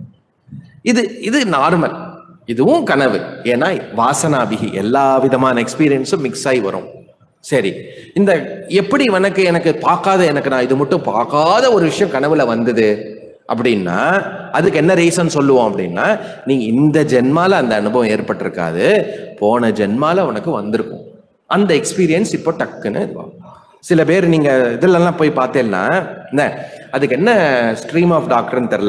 இது இது நார்மல் இதுவும் கனவு ஏன்னா வாசனாபிகி எல்லா விதமான எக்ஸ்பீரியன்ஸும் மிக்ஸ் ஆகி வரும் சரி இந்த எப்படி எனக்கு எனக்கு பார்க்காத எனக்கு நான் இது மட்டும் பார்க்காத ஒரு விஷயம் கனவுல வந்தது அப்படின்னா அதுக்கு என்ன ரீசன் சொல்லுவோம் அப்படின்னா நீ இந்த ஜென்மால அந்த அனுபவம் ஏற்பட்டிருக்காது போன ஜென்மால உனக்கு வந்திருக்கும் அந்த எக்ஸ்பீரியன்ஸ் இப்போ டக்குன்னு இதுவாகும் சில பேர் நீங்க இதுலலாம் போய் பார்த்தேன்னா என்ன அதுக்கு என்ன ஸ்ட்ரீம் ஆஃப் டாக்டர்னு தெரில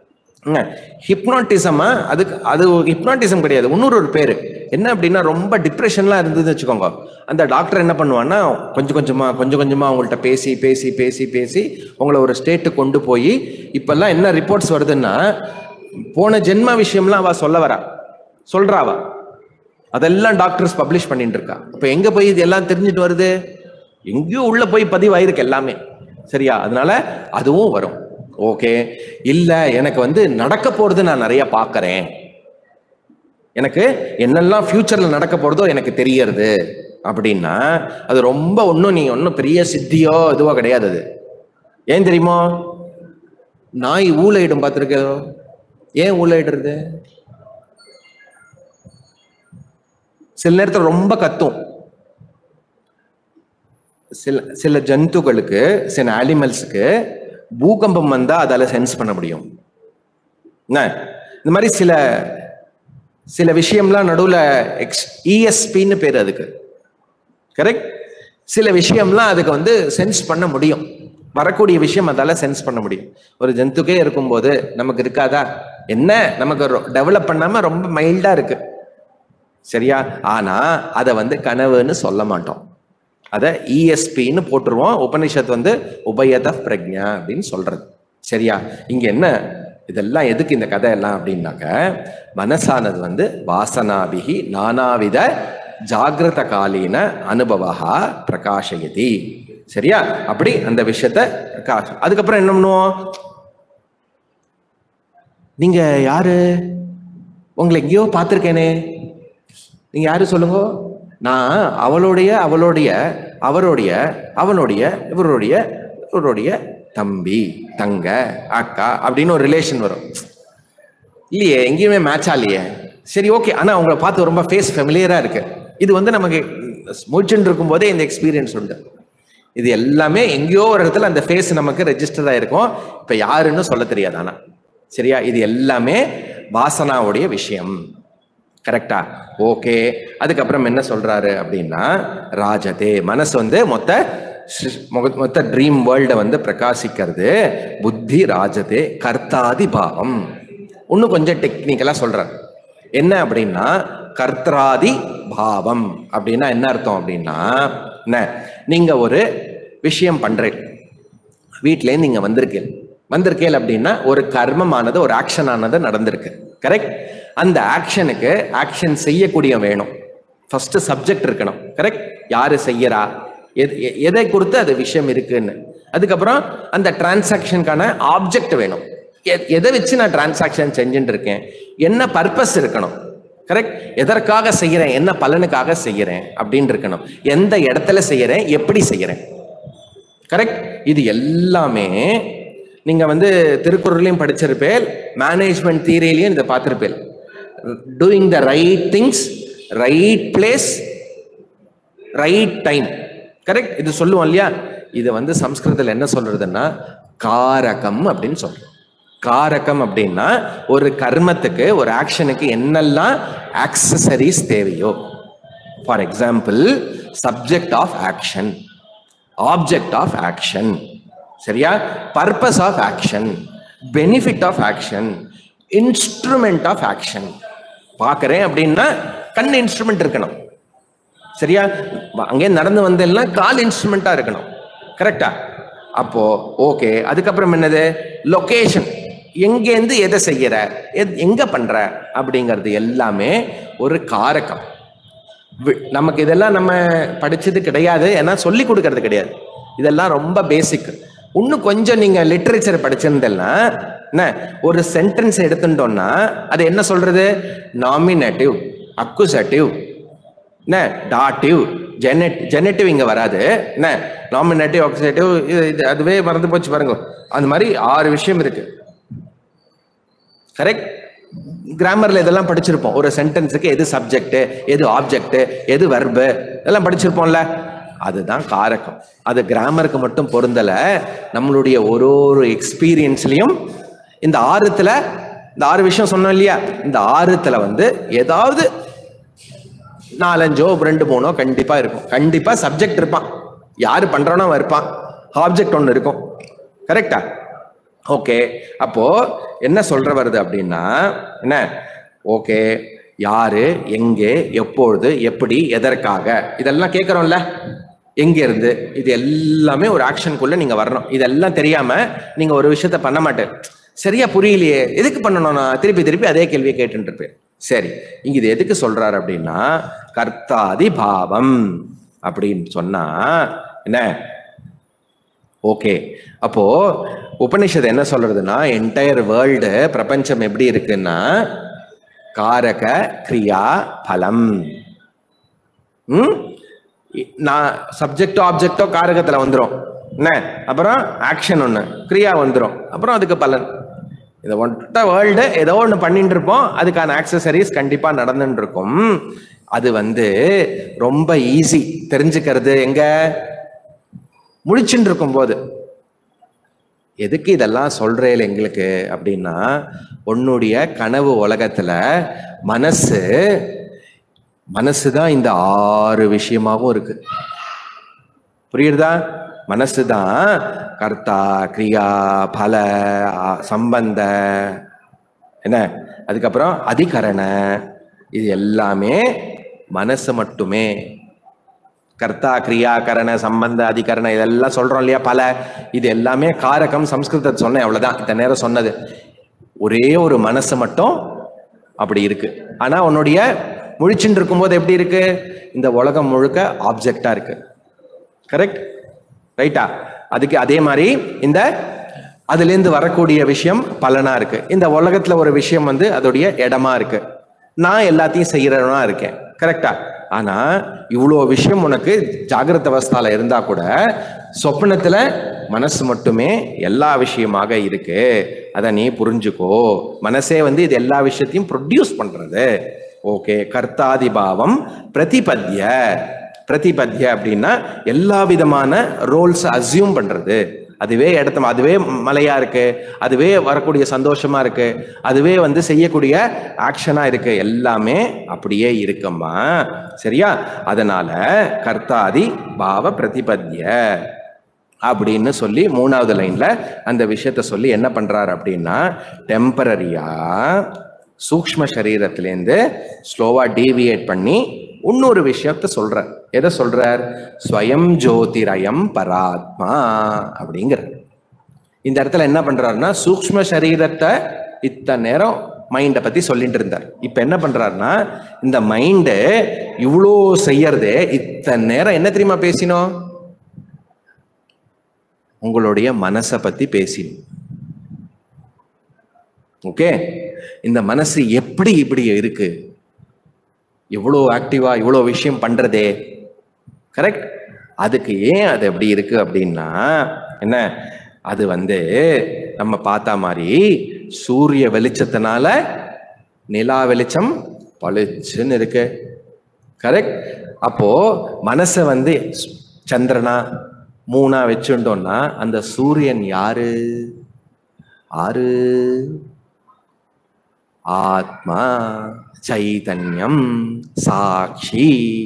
ஹிப்னாட்டிசமா அதுக்கு அது ஹிப்னாட்டிசம் கிடையாது இன்னொரு ஒரு பேர் என்ன அப்படின்னா ரொம்ப டிப்ரெஷன்லாம் இருந்ததுன்னு வச்சுக்கோங்க அந்த டாக்டர் என்ன பண்ணுவான்னா கொஞ்சம் கொஞ்சமா கொஞ்சம் கொஞ்சமா அவங்கள்ட்ட பேசி பேசி பேசி பேசி உங்களை ஒரு ஸ்டேட்டு கொண்டு போய் இப்பெல்லாம் என்ன ரிப்போர்ட்ஸ் வருதுன்னா போன ஜென்ம விஷயம்லாம் அவ சொல்ல வரா சொல்றா அவ அதெல்லாம் டாக்டர்ஸ் பப்ளிஷ் பண்ணிட்டு இருக்கா இப்போ எங்க போய் இது எல்லாம் தெரிஞ்சுட்டு வருது எங்கேயோ உள்ள போய் பதிவாயிருக்கு எல்லாமே சரியா அதனால அதுவும் வரும் ஓகே இல்ல எனக்கு வந்து நடக்க போறது நான் நிறைய பார்க்கறேன் எனக்கு என்னெல்லாம் ஃபியூச்சர்ல நடக்க போறதோ எனக்கு தெரியறது அப்படின்னா அது ரொம்ப ஒன்றும் நீ ஒன்றும் பெரிய சித்தியோ இதுவோ கிடையாது அது ஏன் தெரியுமா நாய் ஊழையிடும் பார்த்துருக்கோ ஏன் ஊழையிடுறது சில நேரத்தில் ரொம்ப கத்தும் சில சில ஜந்துக்களுக்கு சில ஆனிமல்ஸுக்கு பூகம்பம் வந்தா அதால சென்ஸ் பண்ண முடியும் என்ன இந்த மாதிரி சில சில விஷயம்லாம் நடுவில் எக்ஸ் இஎஸ்பின்னு பேர் அதுக்கு கரெக்ட் சில விஷயம்லாம் அதுக்கு வந்து சென்ஸ் பண்ண முடியும் வரக்கூடிய விஷயம் அதால சென்ஸ் பண்ண முடியும் ஒரு ஜந்துக்கே இருக்கும்போது நமக்கு இருக்காதா என்ன நமக்கு டெவலப் பண்ணாம ரொம்ப மைல்டா இருக்கு சரியா ஆனா அதை வந்து கனவுன்னு சொல்ல மாட்டோம் அதை இஎஸ்பின்னு போட்டுருவோம் உபனிஷத் வந்து உபயத பிரக்ஞா அப்படின்னு சொல்றது சரியா இங்க என்ன இதெல்லாம் எதுக்கு இந்த கதை எல்லாம் அப்படின்னாக்க மனசானது வந்து வாசனாபிகி நானாவித ஜாகிரத காலீன அனுபவா பிரகாஷயதி சரியா அப்படி அந்த விஷயத்த பிரகாஷ் அதுக்கப்புறம் என்ன பண்ணுவோம் நீங்க யாரு உங்களை எங்கேயோ பார்த்துருக்கேனே நீங்க யாரு சொல்லுங்க நான் அவளுடைய அவளுடைய அவருடைய அவனுடைய இவருடைய இவருடைய தம்பி தங்க அக்கா அப்படின்னு ஒரு ரிலேஷன் வரும் இல்லையே எங்கேயுமே மேட்ச் ஆகலையே சரி ஓகே ஆனா அவங்கள பார்த்து ரொம்ப ஃபேஸ் ஃபெமிலியரா இருக்கு இது வந்து நமக்கு முடிச்சுட்டு இருக்கும் போதே இந்த எக்ஸ்பீரியன்ஸ் உண்டு இது எல்லாமே எங்கேயோ ஒரு இடத்துல அந்த ஃபேஸ் நமக்கு ரெஜிஸ்டர் ஆயிருக்கும் இப்ப யாருன்னு சொல்ல தெரியாது ஆனா சரியா இது எல்லாமே வாசனாவுடைய விஷயம் கரெக்டா ஓகே அதுக்கப்புறம் என்ன சொல்றாரு அப்படின்னா ராஜதே மனசு வந்து மொத்த சி- மொக- மொத்த ட்ரீம் வேர்ல்டை வந்து பிரகாசிக்கிறது புத்தி ராஜதே கர்த்தாதி பாவம் இன்னும் கொஞ்சம் டெக்னிக்கலா சொல்றார் என்ன அப்படின்னா கர்த்தாதி பாவம் அப்படின்னா என்ன அர்த்தம் அப்படின்னா என்ன நீங்க ஒரு விஷயம் பண்றீங்க வீட்டிலேருந்து நீங்க வந்திருக்கீங்க வந்திருக்கேல் அப்படின்னா ஒரு கர்மமானது ஒரு ஆக்ஷன் ஆனது நடந்திருக்கு கரெக்ட் அந்த ஆக்ஷனுக்கு ஆக்ஷன் செய்யக்கூடிய வேணும் ஃபர்ஸ்ட் சப்ஜெக்ட் இருக்கணும் கரெக்ட் யாரு செய்யறா எது எ- எதை குறித்து அது விஷயம் இருக்குன்னு அதுக்கப்புறம் அந்த டிரான்சாக்ஷனுக்கான ஆப்ஜெக்ட் வேணும் எ- எதை வச்சு நான் டிரான்சாக்ஷன் செஞ்சுட்டு இருக்கேன் என்ன பர்பஸ் இருக்கணும் கரெக்ட் எதற்காக செய்யறேன் என்ன பலனுக்காக செய்யறேன் அப்படின்னு இருக்கணும் எந்த இடத்துல செய்யறேன் எப்படி செய்யறேன் கரெக்ட் இது எல்லாமே நீங்க வந்து திருக்குறளையும் படிச்சிருப்பேன் மேனேஜ்மெண்ட் தியரியிலையும் இதை பார்த்திருப்பேன் doing the right things right place right time correct இது சொல்லுவோம் இல்லையா இது வந்து சம்ஸ்கிருதத்தில் என்ன சொல்றதுன்னா காரகம் அப்படின்னு சொல்றோம் காரகம் அப்படின்னா ஒரு கர்மத்துக்கு ஒரு ஆக்ஷனுக்கு என்னெல்லாம் ஆக்சசரிஸ் தேவையோ for example subject of action object of action சரியா purpose of action benefit of action instrument of action பார்க்கறேன் அப்படின்னா கண் இன்ஸ்ட்ருமெண்ட் இருக்கணும் சரியா அங்கே நடந்து வந்தெல்லாம் கால் இன்ஸ்ட்ருமெண்டா இருக்கணும் கரெக்டா அப்போ ஓகே அதுக்கப்புறம் என்னது லொகேஷன் எங்கேருந்து எதை செய்யற எத்- எங்க பண்ற அப்படிங்கிறது எல்லாமே ஒரு காரகம் வி- நமக்கு இதெல்லாம் நம்ம படிச்சது கிடையாது ஏன்னா சொல்லி கொடுக்கறது கிடையாது இதெல்லாம் ரொம்ப பேசிக் இன்னும் கொஞ்சம் நீங்க லிட்ரேச்சர் படிச்சிருந்தேன்னா என்ன ஒரு சென்டென்ஸ் எடுத்துட்டோம்னா அது என்ன சொல்றது நாமினேட்டிவ் அக்குசட்டிவ் என்ன டாட்டிவ் ஜெனட் ஜெனட்டிவ் இங்க வராது என்ன நாமினேட்டிவ் அக்குசேட்டிவ் இது இது அதுவே மறந்து போச்சு பாருங்க அந்த மாதிரி ஆறு விஷயம் இருக்கு கரெக்ட் கிராமர்ல இதெல்லாம் படிச்சிருப்போம் ஒரு சென்டென்ஸுக்கு எது சப்ஜெக்ட் எது ஆப்ஜெக்ட் எது வெர்பு இதெல்லாம் படிச்சிருப்போம்ல அதுதான் காரகம் அது கிராமருக்கு மட்டும் பொருந்தல நம்மளுடைய ஒரு ஒரு எக்ஸ்பீரியன்ஸ்லயும் இந்த ஆறுத்துல இந்த ஆறு விஷயம் சொன்னோம் இல்லையா இந்த ஆறுத்துல வந்து ஏதாவது நாலஞ்சோ ரெண்டு மூணோ கண்டிப்பா இருக்கும் கண்டிப்பா சப்ஜெக்ட் இருப்பான் யாரு பண்றானோ அவன் இருப்பான் ஆப்ஜெக்ட் ஒன்று இருக்கும் கரெக்டா ஓகே அப்போ என்ன சொல்ற வருது அப்படின்னா என்ன ஓகே யாரு எங்கே எப்பொழுது எப்படி எதற்காக இதெல்லாம் கேட்குறோம்ல எங்க இருந்து இது எல்லாமே ஒரு ஆக்ஷனுக்குள்ள நீங்க வரணும் இதெல்லாம் தெரியாம நீங்க ஒரு விஷயத்த பண்ண மாட்டேன் சரியா புரியலையே எதுக்கு பண்ணணும் நான் திருப்பி திருப்பி அதே கேள்வியை கேட்டுட்டு இருப்பேன் சரி இங்க இது எதுக்கு சொல்றாரு அப்படின்னா கர்த்தாதி பாவம் அப்படின்னு சொன்னா என்ன ஓகே அப்போ உபனிஷத் என்ன சொல்றதுன்னா என்டையர் வேர்ல்டு பிரபஞ்சம் எப்படி இருக்குன்னா காரக கிரியா பலம் ம் நான் சப்ஜெக்டோ ஆப்ஜெக்டோ காரகத்துல வந்துரும் என்ன அப்புறம் ஆக்ஷன் ஒன்று கிரியா வந்துரும் அப்புறம் அதுக்கு பலன் இதை ஒட்ட வேர்ல்டு ஏதோ ஒன்று பண்ணிட்டு இருப்போம் அதுக்கான ஆக்சசரிஸ் கண்டிப்பாக நடந்துட்டு இருக்கும் அது வந்து ரொம்ப ஈஸி தெரிஞ்சுக்கிறது எங்க முழிச்சுட்டு இருக்கும்போது எதுக்கு இதெல்லாம் சொல்றேன் எங்களுக்கு அப்படின்னா உன்னுடைய கனவு உலகத்துல மனசு மனசு தான் இந்த ஆறு விஷயமாவும் இருக்கு புரியுறதா மனசு தான் கர்த்தா கிரியா பல ஆ, சம்பந்த என்ன அதுக்கப்புறம் அதிகரண இது எல்லாமே மனசு மட்டுமே கர்த்தா கிரியா கரண சம்பந்த அதிகரண இதெல்லாம் சொல்றோம் இல்லையா பல இது எல்லாமே காரகம் சம்ஸ்கிருதத்தை சொன்னேன் அவ்வளவுதான் இத்தனை நேரம் சொன்னது ஒரே ஒரு மனசு மட்டும் அப்படி இருக்கு ஆனா உன்னுடைய முழிச்சுட்டு இருக்கும்போது எப்படி இருக்கு இந்த உலகம் முழுக்க ஆப்ஜெக்டா இருக்கு கரெக்ட் ரைட்டா அதுக்கு அதே மாதிரி இந்த அதுலேருந்து வரக்கூடிய விஷயம் பலனா இருக்கு இந்த உலகத்துல ஒரு விஷயம் வந்து அதோடைய இடமா இருக்கு நான் எல்லாத்தையும் செய்யறவனா இருக்கேன் கரெக்டா ஆனா இவ்வளோ விஷயம் உனக்கு ஜாகிரத அவஸ்தால இருந்தா கூட சொப்னத்துல மனசு மட்டுமே எல்லா விஷயமாக இருக்கு அதை நீ புரிஞ்சுக்கோ மனசே வந்து இது எல்லா விஷயத்தையும் ப்ரொடியூஸ் பண்றது ஓகே கர்த்தாதிபாவம் பிரதிபத்ய பிரதிபத்ய அப்படின்னா எல்லா விதமான ரோல்ஸ் அசியூம் பண்றது அதுவே இடத்த அதுவே மலையா இருக்கு அதுவே வரக்கூடிய சந்தோஷமா இருக்கு அதுவே வந்து செய்யக்கூடிய ஆக்ஷனா இருக்கு எல்லாமே அப்படியே இருக்கம்மா சரியா அதனால கர்த்தாதி பாவ பிரதிபத்ய அப்படின்னு சொல்லி மூணாவது லைன்ல அந்த விஷயத்த சொல்லி என்ன பண்றாரு அப்படின்னா டெம்பரரியா சூக்ஷ்ம சரீரத்திலேருந்து ஸ்லோவா டீவியேட் பண்ணி இன்னொரு விஷயத்த சொல்றார் எதை சொல்றார் ஸ்வயம் ஜோதிரயம் பராத்மா அப்படிங்கிற இந்த இடத்துல என்ன பண்றாருன்னா சூக்ஷ்ம சரீரத்தை இத்தனை நேரம் மைண்டை பத்தி சொல்லிட்டு இருந்தார் இப்ப என்ன பண்றாருன்னா இந்த மைண்டு இவ்வளோ செய்யறதே இத்தனை நேரம் என்ன தெரியுமா பேசினோம் உங்களுடைய மனசை பத்தி பேசினோம் ஓகே இந்த மனசு எப்படி இப்படி இருக்கு இவ்வளோ ஆக்டிவா இவ்வளோ விஷயம் பண்றதே கரெக்ட் அதுக்கு ஏன் அது எப்படி இருக்கு அப்படின்னா என்ன அது வந்து நம்ம பார்த்த மாதிரி சூரிய வெளிச்சத்தினால நிலா வெளிச்சம் பளிச்சுன்னு இருக்கு கரெக்ட் அப்போ மனசை வந்து ஸ்- சந்திரனா மூணா வச்சுட்டோம்னா அந்த சூரியன் யாரு ஆறு ஆத்மா சைதன்யம் சாட்சி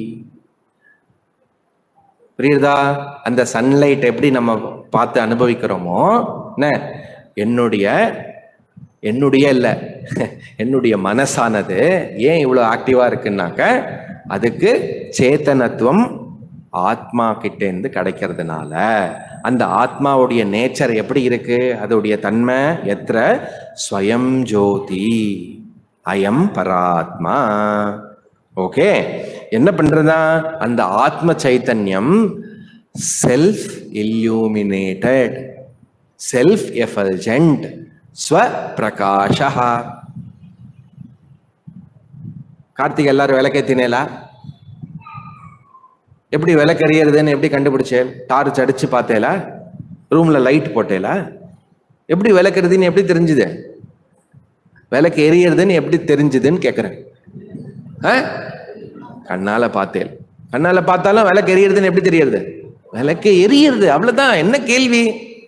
புரியுதா அந்த சன்லைட் எப்படி நம்ம பார்த்து அனுபவிக்கிறோமோ என்ன என்னுடைய என்னுடைய இல்லை என்னுடைய மனசானது ஏன் இவ்வளோ ஆக்டிவா இருக்குன்னாக்க அதுக்கு சேத்தனத்துவம் ஆத்மா கிட்டேருந்து கிடைக்கிறதுனால அந்த ஆத்மாவுடைய நேச்சர் எப்படி இருக்கு அதோடைய தன்மை எத்திர ஸ்வயம் ஜோதி அயம் பராத்மா ஓகே என்ன பண்றதா அந்த ஆத்ம சைத்தன்யம் செல்ஃப் இல்லூமினேட்டட் செல்ஃப் எஃபல்ஜென்ட் ஸ்வப்பிரகாஷா கார்த்திக் எல்லாரும் விளக்கேத்தினேலா எப்படி விளக்கறியறதுன்னு எப்படி கண்டுபிடிச்சேன் டார்ச் அடிச்சு பார்த்தேலா ரூம்ல லைட் போட்டேலா எப்படி விளக்குறதுன்னு எப்படி தெரிஞ்சுது விளக்கு எரியறதுன்னு எப்படி தெரிஞ்சுதுன்னு கேட்குறேன் ஆ கண்ணால பார்த்தேன் கண்ணால பார்த்தாலும் விளக்கு எரியறதுன்னு எப்படி தெரியறது விளக்கு எரியறது அவ்வளவுதான் என்ன கேள்வி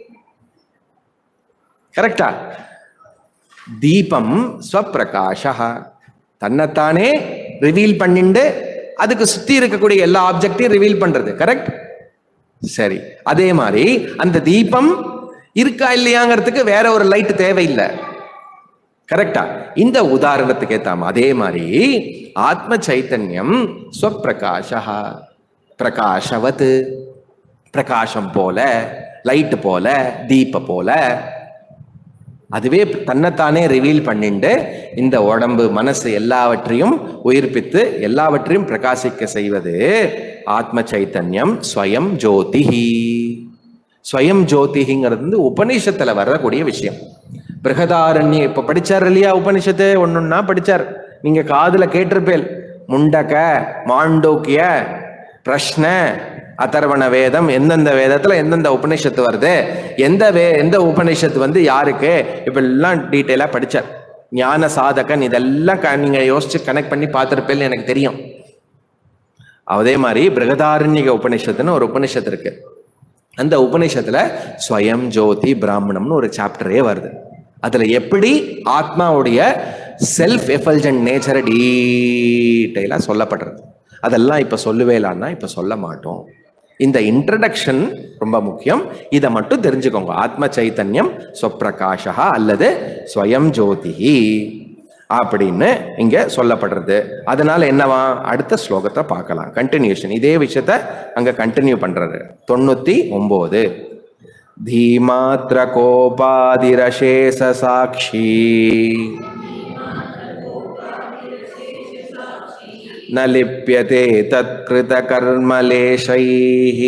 கரெக்டா தீபம் ஸ்வப்பிரகாஷா தன்னைத்தானே ரிவீல் பண்ணிண்டு அதுக்கு சுத்தி இருக்கக்கூடிய எல்லா ஆப்ஜெக்டையும் ரிவீல் பண்றது கரெக்ட் சரி அதே மாதிரி அந்த தீபம் இருக்கா இல்லையாங்கிறதுக்கு வேற ஒரு லைட் தேவையில்லை கரெக்டா இந்த உதாரணத்துக்கு ஏத்தாம அதே மாதிரி ஆத்ம சைத்தன்யம் ஸ்வப்பிரகாஷா பிரகாஷவத் பிரகாசம் போல லைட் போல தீப போல அதுவே தன்னைத்தானே ரிவீல் பண்ணிண்டு இந்த உடம்பு மனசு எல்லாவற்றையும் உயிர்ப்பித்து எல்லாவற்றையும் பிரகாசிக்க செய்வது ஆத்ம சைத்தன்யம் ஸ்வயம் ஜோதிஹி ஸ்வயம் ஜோதிஹிங்கிறது வந்து உபநிஷத்துல வரக்கூடிய விஷயம் பிரகதாரண்ய இப்ப படிச்சார் இல்லையா உபனிஷத்து ஒன்னொன்னா படிச்சார் நீங்க காதுல கேட்டிருப்பேல் முண்டக மாண்டோக்கிய பிரஷ்ன அதர்வண வேதம் எந்தெந்த வேதத்துல எந்தெந்த உபனிஷத்து வருது எந்த வே எந்த உபனிஷத்து வந்து யாருக்கு இப்ப எல்லாம் டீட்டெயிலா படிச்சார் ஞான சாதகன் இதெல்லாம் க- நீங்க யோசிச்சு கனெக்ட் பண்ணி பார்த்திருப்பேன்னு எனக்கு தெரியும் அதே மாதிரி பிரகதாரண்யக உபனிஷத்துன்னு ஒரு உபனிஷத்து இருக்கு அந்த உபனிஷத்துல ஸ்வயம் ஜோதி பிராமணம்னு ஒரு சாப்டரே வருது அதுல எப்படி ஆத்மாவுடைய செல்ஃப் எஃபல்ஜென்ட் நேச்சரை டீட்டெயிலாக சொல்லப்படுறது அதெல்லாம் இப்ப சொல்லவே இல்லைன்னா இப்ப சொல்ல மாட்டோம் இந்த இன்ட்ரடக்ஷன் ரொம்ப முக்கியம் இதை மட்டும் தெரிஞ்சுக்கோங்க ஆத்ம சைத்தன்யம் ஸ்வப்பிரகாஷா அல்லது ஸ்வயம் ஜோதிஹி அப்படின்னு இங்க சொல்லப்படுறது அதனால என்னவா அடுத்த ஸ்லோகத்தை பார்க்கலாம் கண்டினியூஷன் இதே விஷயத்த அங்க கண்டினியூ பண்றாரு தொண்ணூத்தி ஒன்பது தீமாத்திர கோபாதிரசேஷ சாட்சி न लिप्यते तत्कृतकर्मलेशैः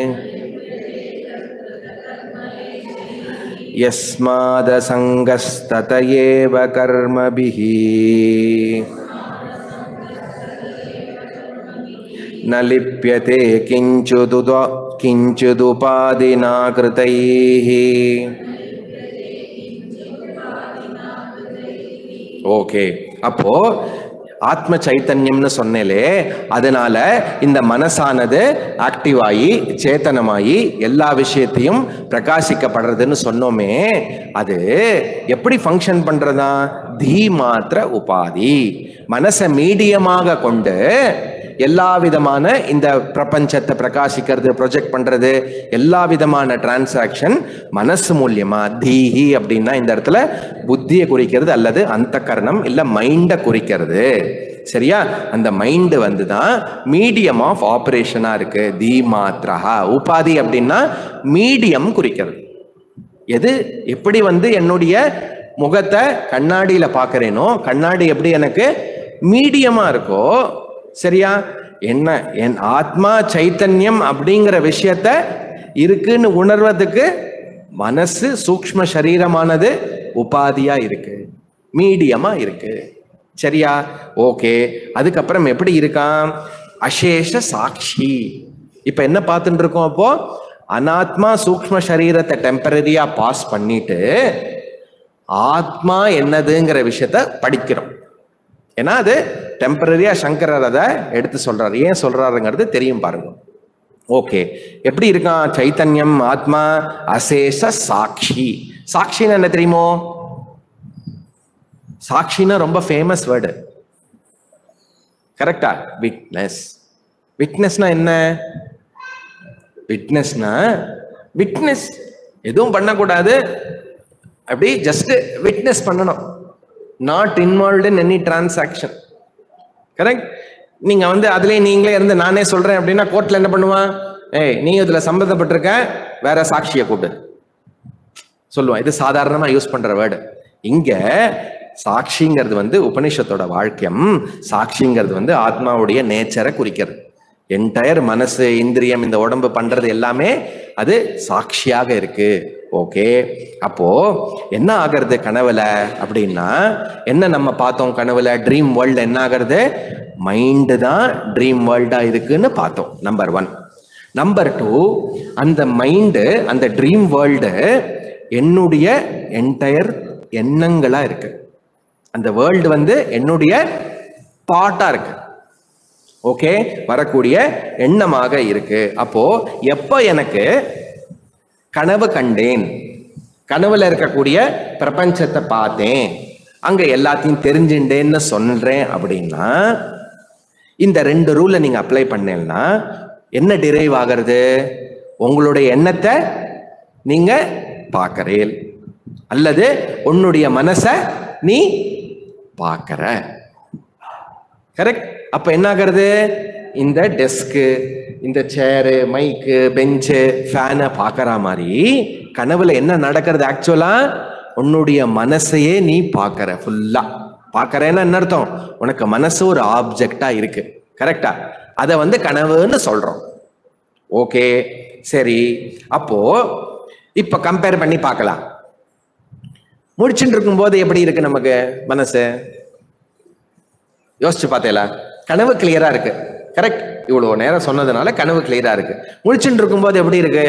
यस्मादसङ्गस्तत एव कर्मभिः न लिप्यते किञ्चिदुद किञ्चिदुपाधिना कृतैः ஓகே அப்போ ஆத்ம சைத்தன்யம்னு சொன்னேலே அதனால இந்த மனசானது ஆக்டிவ் ஆகி சேத்தனமாகி எல்லா விஷயத்தையும் பிரகாசிக்கப்படுறதுன்னு சொன்னோமே அது எப்படி ஃபங்க்ஷன் பண்றதா தீ மாத்திர உபாதி மனசை மீடியமாக கொண்டு எல்லா விதமான இந்த பிரபஞ்சத்தை பிரகாசிக்கிறது ப்ரொஜெக்ட் பண்றது எல்லா விதமான டிரான்சாக்ஷன் மனசு மூலியமா தீஹி அப்படின்னா இந்த இடத்துல புத்தியை குறிக்கிறது அல்லது அந்த கரணம் இல்ல மைண்டை குறிக்கிறது சரியா அந்த மைண்டு வந்து தான் மீடியம் ஆஃப் ஆப்ரேஷனா இருக்கு தீ மாத்ரஹா உபாதி அப்படின்னா மீடியம் குறிக்கிறது எது எப்படி வந்து என்னுடைய முகத்தை கண்ணாடியில பார்க்கறேனோ கண்ணாடி எப்படி எனக்கு மீடியமா இருக்கோ சரியா என்ன என் ஆத்மா சைத்தன்யம் அப்படிங்கிற விஷயத்த இருக்குன்னு உணர்வதுக்கு மனசு சூக்ஷ்ம சரீரமானது உபாதியா இருக்கு மீடியமா இருக்கு சரியா ஓகே அதுக்கப்புறம் எப்படி இருக்கான் அசேஷ சாட்சி இப்ப என்ன பார்த்துட்டு இருக்கோம் அப்போ அனாத்மா சூக்ஷ்ம சரீரத்தை டெம்பரரியா பாஸ் பண்ணிட்டு ஆத்மா என்னதுங்கிற விஷயத்த படிக்கிறோம் ஏன்னா அது டெம்பரரியா சங்கரர் அதை எடுத்து சொல்றாரு ஏன் சொல்றாருங்கிறது தெரியும் பாருங்க ஓகே எப்படி இருக்கான் சைத்தன்யம் ஆத்மா அசேஷ சாட்சி சாட்சின்னு என்ன தெரியுமோ சாட்சின்னா ரொம்ப ஃபேமஸ் வேர்டு கரெக்டா விட்னஸ் விட்னஸ்னா என்ன விட்னஸ்னா விட்னஸ் எதுவும் பண்ணக்கூடாது அப்படி ஜஸ்ட் விட்னஸ் பண்ணணும் not involved in any transaction correct நீங்க வந்து அதுலயே நீங்களே இருந்து நானே சொல்றேன் அப்படின்னா கோர்ட்ல என்ன பண்ணுவான் ஏய் நீ இதுல சம்மந்தப்பட்டிருக்க வேற சாட்சியை கூப்பிடு சொல்லுவான் இது சாதாரணமா யூஸ் பண்ற வேர்டு இங்க சாட்சிங்கிறது வந்து உபனிஷத்தோட வாழ்க்கையம் சாட்சிங்கிறது வந்து ஆத்மாவுடைய நேச்சரை குறிக்கிறது என்டையர் மனசு இந்திரியம் இந்த உடம்பு பண்றது எல்லாமே அது சாட்சியாக இருக்கு ஓகே அப்போ என்ன ஆகிறது கனவுல அப்படின்னா என்ன நம்ம பார்த்தோம் கனவுல ட்ரீம் வேர்ல்டு என்ன ஆகிறது மைண்டு தான் ட்ரீம் வேர்ல்டா இருக்குன்னு பார்த்தோம் நம்பர் ஒன் நம்பர் டூ அந்த மைண்டு அந்த ட்ரீம் வேர்ல்டு என்னுடைய என்டையர் எண்ணங்களா இருக்கு அந்த வேர்ல்டு வந்து என்னுடைய தாட்டா இருக்கு ஓகே வரக்கூடிய எண்ணமாக இருக்கு அப்போ எப்போ எனக்கு கனவு கண்டேன் கனவுல இருக்கக்கூடிய பிரபஞ்சத்தை பார்த்தேன் அங்க எல்லாத்தையும் தெரிஞ்சுட்டேன்னு சொல்றேன் அப்படின்னா இந்த ரெண்டு ரூலை நீங்க அப்ளை பண்ணேன்னா என்ன டிரைவ் ஆகிறது உங்களுடைய எண்ணத்தை நீங்க பார்க்கறேன் அல்லது உன்னுடைய மனசை நீ பார்க்கற கரெக்ட் அப்ப என்ன ஆகிறது இந்த டெஸ்க்கு இந்த சேரு மைக்கு பெஞ்சு ஃபேனை பார்க்கற மாதிரி கனவுல என்ன நடக்கிறது ஆக்சுவலா உன்னுடைய மனசையே நீ பார்க்கற ஃபுல்லா பார்க்கறேன்னா என்ன அர்த்தம் உனக்கு மனசு ஒரு ஆப்ஜெக்டா இருக்கு கரெக்டா அதை வந்து கனவுன்னு சொல்றோம் ஓகே சரி அப்போ இப்ப கம்பேர் பண்ணி பார்க்கலாம் முடிச்சுட்டு இருக்கும்போது எப்படி இருக்கு நமக்கு மனசு யோசிச்சு பார்த்தேல கனவு கிளியரா இருக்கு கரெக்ட் இவ்வளவு நேரம் சொன்னதுனால கனவு கிளியரா இருக்கு முழிச்சுட்டு இருக்கும்போது எப்படி இருக்கு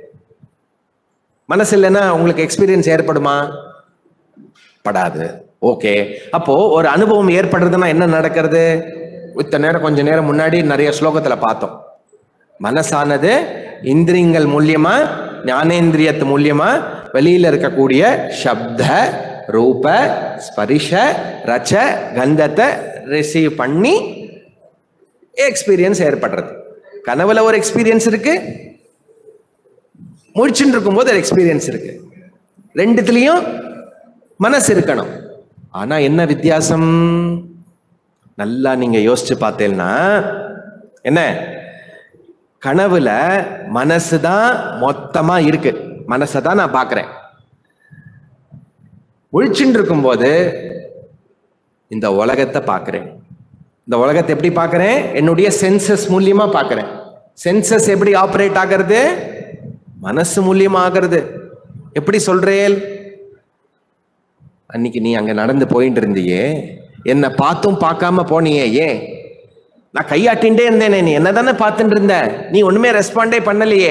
மனசு இல்லைன்னா உங்களுக்கு எக்ஸ்பீரியன்ஸ் ஏற்படுமா படாது ஓகே அப்போ ஒரு அனுபவம் ஏற்படுறதுன்னா என்ன நடக்கிறது இத்தனை நேரம் கொஞ்ச நேரம் முன்னாடி நிறைய ஸ்லோகத்துல பார்த்தோம் மனசானது இந்திரியங்கள் மூலியமா ஞானேந்திரியத்து மூலியமா வெளியில இருக்கக்கூடிய சப்த ரூப ஸ்பரிஷ ரச்ச கந்தத்தை ரிசீவ் பண்ணி எக்ஸ்பீரியன்ஸ் ஏற்படுறது கனவுல ஒரு எக்ஸ்பீரியன்ஸ் இருக்கு முழிச்சுட்டு இருக்கும்போது ஒரு எக்ஸ்பீரியன்ஸ் இருக்கு ரெண்டுத்துலயும் மனசு இருக்கணும் ஆனா என்ன வித்தியாசம் நல்லா நீங்க யோசிச்சு பார்த்தேன்னா என்ன கனவுல மனசு தான் மொத்தமா இருக்கு மனசை தான் நான் பார்க்கிறேன் முழிச்சுட்டு இருக்கும்போது இந்த உலகத்தை பார்க்கிறேன் இந்த உலகத்தை எப்படி பார்க்கிறேன் என்னுடைய சென்சஸ் மூலியமா பார்க்கிறேன் சென்சஸ் எப்படி ஆப்ரேட் ஆகிறது மனசு மூலியமா ஆகிறது எப்படி சொல்றேன் அன்னைக்கு நீ அங்க நடந்து போயிட்டு இருந்தியே என்னை பார்த்தும் பார்க்காம போனியே ஏன் நான் கையாட்டின்டே இருந்தேனே நீ என்ன தானே பார்த்துட்டு இருந்த நீ ஒண்ணுமே ரெஸ்பாண்டே பண்ணலையே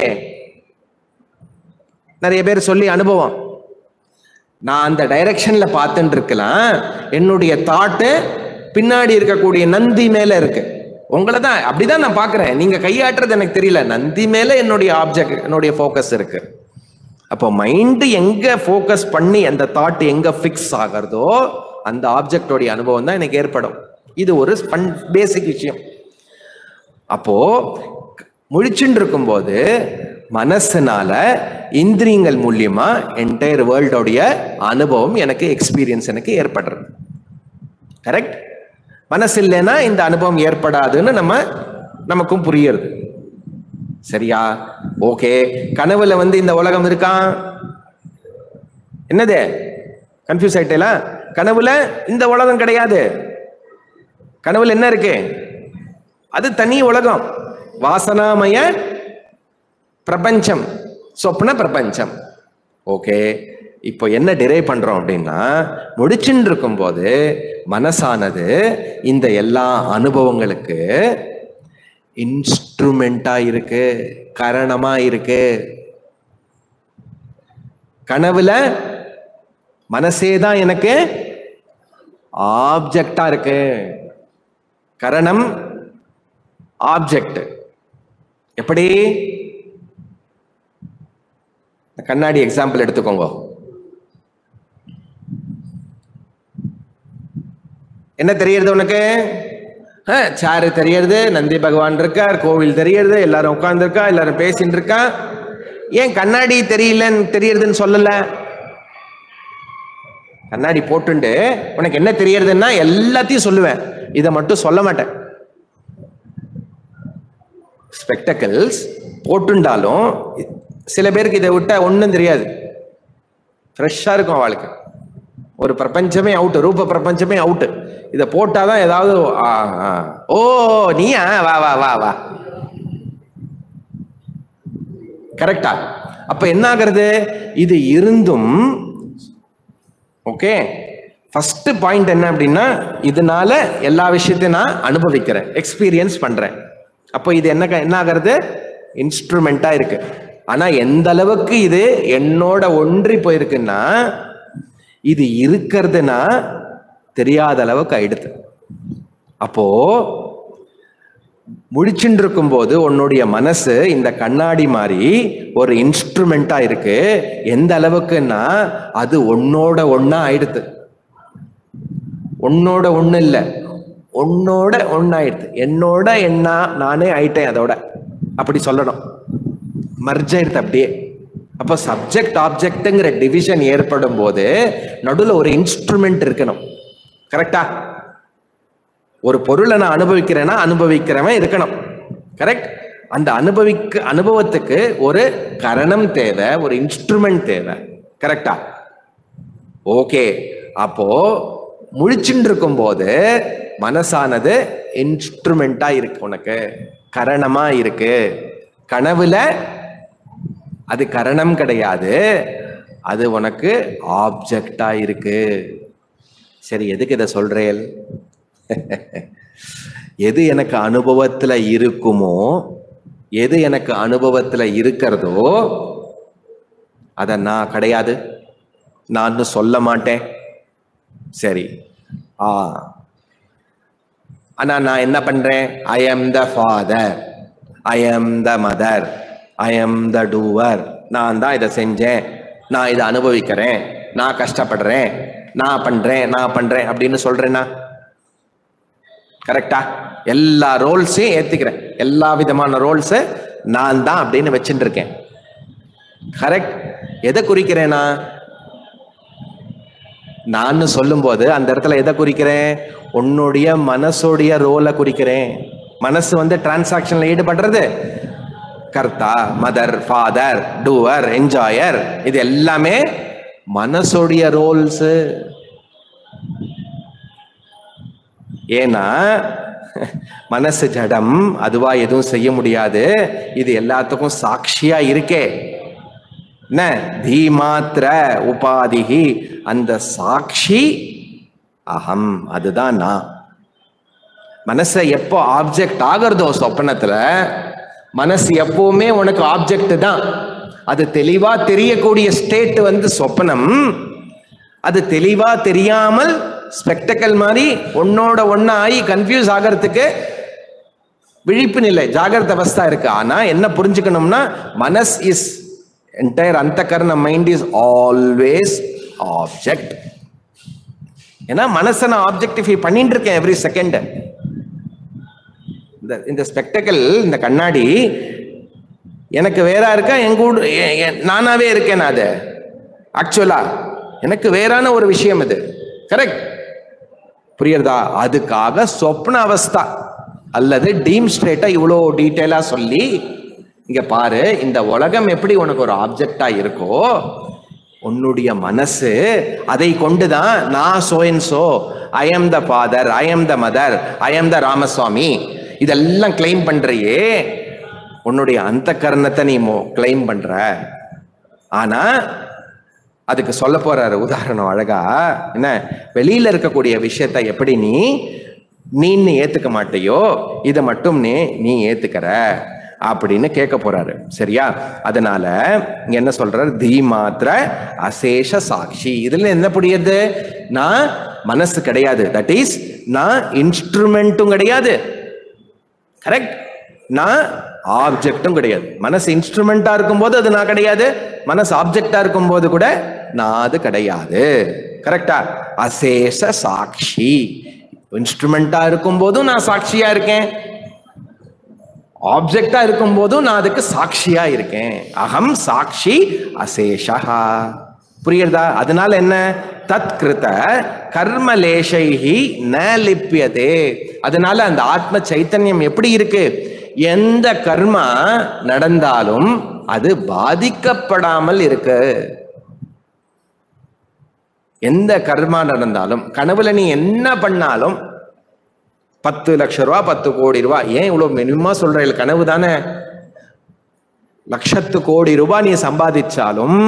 நிறைய பேர் சொல்லி அனுபவம் நான் அந்த டைரக்ஷன்ல பார்த்துட்டு இருக்கலாம் என்னுடைய தாட்டு பின்னாடி இருக்கக்கூடிய நந்தி மேல இருக்கு உங்களை தான் அப்படிதான் நான் பார்க்கிறேன் நீங்க கையாட்டுறது எனக்கு தெரியல நந்தி மேல என்னுடைய ஆப்ஜெக்ட் என்னுடைய ஃபோக்கஸ் இருக்கு அப்போ மைண்டு எங்க ஃபோக்கஸ் பண்ணி அந்த தாட் எங்க ஃபிக்ஸ் ஆகிறதோ அந்த ஆப்ஜெக்டோடைய அனுபவம் தான் எனக்கு ஏற்படும் இது ஒரு பேசிக் விஷயம் அப்போ முழிச்சுட்டு இருக்கும்போது மனசுனால இந்திரியங்கள் மூலியமா என்டையர் வேர்ல்டோடைய அனுபவம் எனக்கு எக்ஸ்பீரியன்ஸ் எனக்கு ஏற்படுறது கரெக்ட் மனசு இல்லைன்னா இந்த அனுபவம் ஏற்படாதுன்னு நம்ம நமக்கும் புரியுறது சரியா ஓகே கனவுல வந்து இந்த உலகம் இருக்கா என்னது கன்ஃபியூஸ் ஆயிட்டேல கனவுல இந்த உலகம் கிடையாது கனவுல என்ன இருக்கு அது தனி உலகம் வாசனாமய பிரபஞ்சம் சொப்ன பிரபஞ்சம் ஓகே இப்போ என்ன டிரைவ் பண்றோம் அப்படின்னா முடிச்சுட்டு இருக்கும்போது மனசானது இந்த எல்லா அனுபவங்களுக்கு இன்ஸ்ட்ருமெண்டா இருக்கு கரணமா இருக்கு கனவுல மனசே தான் எனக்கு ஆப்ஜெக்டா இருக்கு கரணம் ஆப்ஜெக்ட் எப்படி கண்ணாடி எக்ஸாம்பிள் எடுத்துக்கோங்க என்ன தெரியறது உனக்கு சாரு தெரியறது நந்தி பகவான் இருக்கார் கோவில் தெரியறது எல்லாரும் உட்கார்ந்துருக்கா எல்லாரும் பேசிட்டு இருக்கா ஏன் கண்ணாடி தெரியலன்னு தெரியறதுன்னு சொல்லல கண்ணாடி போட்டுண்டு உனக்கு என்ன தெரியறதுன்னா எல்லாத்தையும் சொல்லுவேன் இதை மட்டும் சொல்ல மாட்டேன் ஸ்பெக்டக்கிள்ஸ் போட்டுண்டாலும் சில பேருக்கு இதை விட்டா ஒன்றும் தெரியாது ஃப்ரெஷ்ஷாக இருக்கும் அவளுக்கு ஒரு பிரபஞ்சமே அவுட்டு ரூப பிரபஞ்சமே அவுட்டு இதை போட்டாதான் ஏதாவது ஆ, ஆ. ஓ நீயா வா வா வா வா கரெக்டா அப்ப என்ன ஆகுறது இது இருந்தும் ஓகே ஃபர்ஸ்ட் பாயிண்ட் என்ன அப்படின்னா இதனால எல்லா விஷயத்தையும் நான் அனுபவிக்கிறேன் எக்ஸ்பீரியன்ஸ் பண்றேன் அப்போ இது என்ன க- என்ன ஆகிறது இன்ஸ்ட்ருமெண்டா இருக்கு ஆனா எந்த அளவுக்கு இது என்னோட ஒன்றி போயிருக்குன்னா இது இருக்கிறதுனா தெரியாத அளவுக்கு ஆயிடுது அப்போ முழிச்சுட்டு இருக்கும்போது உன்னுடைய மனசு இந்த கண்ணாடி மாதிரி ஒரு இன்ஸ்ட்ருமெண்டா இருக்கு எந்த அளவுக்குன்னா அது உன்னோட ஒண்ணா ஆயிடுது உன்னோட ஒண்ணு இல்ல உன்னோட ஒன்னாயிடுது என்னோட என்ன நானே ஆயிட்டேன் அதோட அப்படி சொல்லணும் மர்ஜ் ஆயிடுது அப்படியே அப்போ சப்ஜெக்ட் ஆப்ஜெக்ட்ங்கிற டிவிஷன் ஏற்படும் போது நடுவில் ஒரு இன்ஸ்ட்ருமெண்ட் இருக்கணும் கரெக்டா ஒரு பொருளை நான் அனுபவிக்கிறேன்னா அனுபவிக்கிறவன் இருக்கணும் கரெக்ட் அந்த அனுபவிக்க அனுபவத்துக்கு ஒரு கரணம் தேவை ஒரு இன்ஸ்ட்ருமெண்ட் தேவை கரெக்டா ஓகே அப்போ முழிச்சுட்டு இருக்கும்போது மனசானது இன்ஸ்ட்ருமெண்டா இருக்கு உனக்கு கரணமா இருக்கு கனவுல அது கரணம் கிடையாது அது உனக்கு ஆப்ஜெக்டா இருக்கு சரி எதுக்கு இதை சொல்றேன் எது எனக்கு அனுபவத்துல இருக்குமோ எது எனக்கு அனுபவத்துல இருக்கிறதோ அத நான் கிடையாது நான் சொல்ல மாட்டேன் சரி ஆ ஆனா நான் என்ன பண்றேன் I am the father I am the mother I am the doer நான் தான் இதை செஞ்சேன் நான் இதை அனுபவிக்கிறேன் நான் கஷ்டப்படுறேன் நான் பண்றேன் நான் பண்றேன் அப்படின்னு சொல்றேன்னா கரெக்டா எல்லா ரோல்ஸையும் ஏத்துக்கிறேன் எல்லா விதமான ரோல்ஸை நான் தான் அப்படின்னு வச்சுட்டு இருக்கேன் கரெக்ட் எதை குறிக்கிறேனா நான் சொல்லும்போது அந்த இடத்துல எதை குறிக்கிறேன் உன்னுடைய மனசுடைய ரோலை குறிக்கிறேன் மனசு வந்து டிரான்சாக்ஷன்ல ஈடுபடுறது கர்த்தா மதர் ஃபாதர் டூவர் என்ஜாயர் இது எல்லாமே மனசுடைய ரோல்ஸ் ஏன்னா மனசு ஜடம் அதுவா எதுவும் செய்ய முடியாது இது எல்லாத்துக்கும் சாட்சியா இருக்கே என்ன தீமாத்திர உபாதிகி அந்த சாட்சி அகம் அதுதான் நான் மனசை எப்போ ஆப்ஜெக்ட் ஆகிறதோ சொப்பனத்துல மனசு எப்பவுமே உனக்கு ஆப்ஜெக்ட் தான் அது தெளிவா தெரியக்கூடிய ஸ்டேட் வந்து சொப்பனம் அது தெளிவா தெரியாமல் ஸ்பெக்டக்கல் மாதிரி ஒன்னோட ஒன்னா ஆகி கன்ஃபியூஸ் ஆகிறதுக்கு விழிப்பு நிலை ஜாகிரத அவஸ்தா இருக்கு ஆனா என்ன புரிஞ்சுக்கணும்னா மனஸ் இஸ் என்டையர் அந்த கர்ண மைண்ட் இஸ் ஆல்வேஸ் ஆப்ஜெக்ட் ஏன்னா மனசை நான் ஆப்ஜெக்டிஃபை பண்ணிட்டு இருக்கேன் எவ்ரி செகண்ட் இந்த இந்த ஸ்பெக்டக்கல் இந்த கண்ணாடி எனக்கு வேற இருக்கா என் கூட எ- எ- நானாவே இருக்கேன் நான் அது ஆக்சுவலா எனக்கு வேறான ஒரு விஷயம் இது கரெக்ட் புரியுறதா அதுக்காக சொப்ன அவஸ்தா அல்லது டீம் ஸ்ட்ரேட்டா இவ்வளோ டீட்டெயிலா சொல்லி இங்க பாரு இந்த உலகம் எப்படி உனக்கு ஒரு ஆப்ஜெக்டா இருக்கோ உன்னுடைய மனசு அதை கொண்டுதான் நான் so and so I am the father I am the mother I am the Ramaswamy இதெல்லாம் கிளைம் பண்றியே உன்னுடைய அந்த கரணத்தை நீ கிளைம் பண்ற ஆனா அதுக்கு சொல்ல போறாரு உதாரணம் அழகா என்ன வெளியில இருக்கக்கூடிய விஷயத்தை எப்படி நீ நீன்னு ஏத்துக்க மாட்டியோ இதை மட்டும் நீ நீ ஏத்துக்கிற அப்படின்னு கேட்க போறாரு சரியா அதனால இங்க என்ன சொல்றாரு தீமாத்திர அசேஷ சாட்சி இதுல என்ன புரியுது நான் மனசு கிடையாது தட் இஸ் நான் இன்ஸ்ட்ருமெண்ட்டும் கிடையாது கரெக்ட் நான் ஆப்ஜெக்டும் கிடையாது மனசு இன்ஸ்ட்ருமெண்டா இருக்கும்போது அது நான் கிடையாது மனசு ஆப்ஜெக்டா இருக்கும்போது கூட நான் அது கிடையாது கரெக்டா அசேஷ சாட்சி இன்ஸ்ட்ருமெண்டா இருக்கும்போதும் நான் சாட்சியா இருக்கேன் ஆப்ஜெக்டா இருக்கும்போதும் நான் அதுக்கு சாட்சியா இருக்கேன் அகம் சாட்சி அசேஷா புரியுறதா அதனால என்ன தத் கிருத கர்மலேஷைஹி ந லிப்பியதே அதனால அந்த ஆத்ம சைத்தன்யம் எப்படி இருக்கு எந்த கர்மா நடந்தாலும் அது பாதிக்கப்படாமல் இருக்கு எந்த கர்மா நடந்தாலும் கனவுல நீ என்ன பண்ணாலும் பத்து லட்ச ரூபா பத்து கோடி ரூபா ஏன் இவ்வளவு மினிமமா சொல்ற இது கனவு தானே லட்சத்து கோடி ரூபாய் நீ சம்பாதிச்சாலும்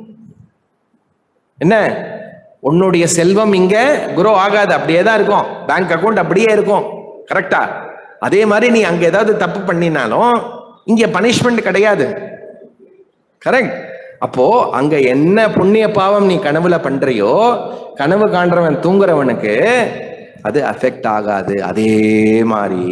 என்ன உன்னுடைய செல்வம் இங்க குரோ ஆகாது அப்படியே தான் இருக்கும் பேங்க் அக்கவுண்ட் அப்படியே இருக்கும் கரெக்டா அதே மாதிரி நீ அங்க ஏதாவது தப்பு பண்ணினாலும் இங்க பனிஷ்மெண்ட் கிடையாது கரெக்ட் அப்போ அங்க என்ன புண்ணிய பாவம் நீ கனவுல பண்றியோ கனவு காண்றவன் தூங்குறவனுக்கு அது அஃபெக்ட் ஆகாது அதே மாதிரி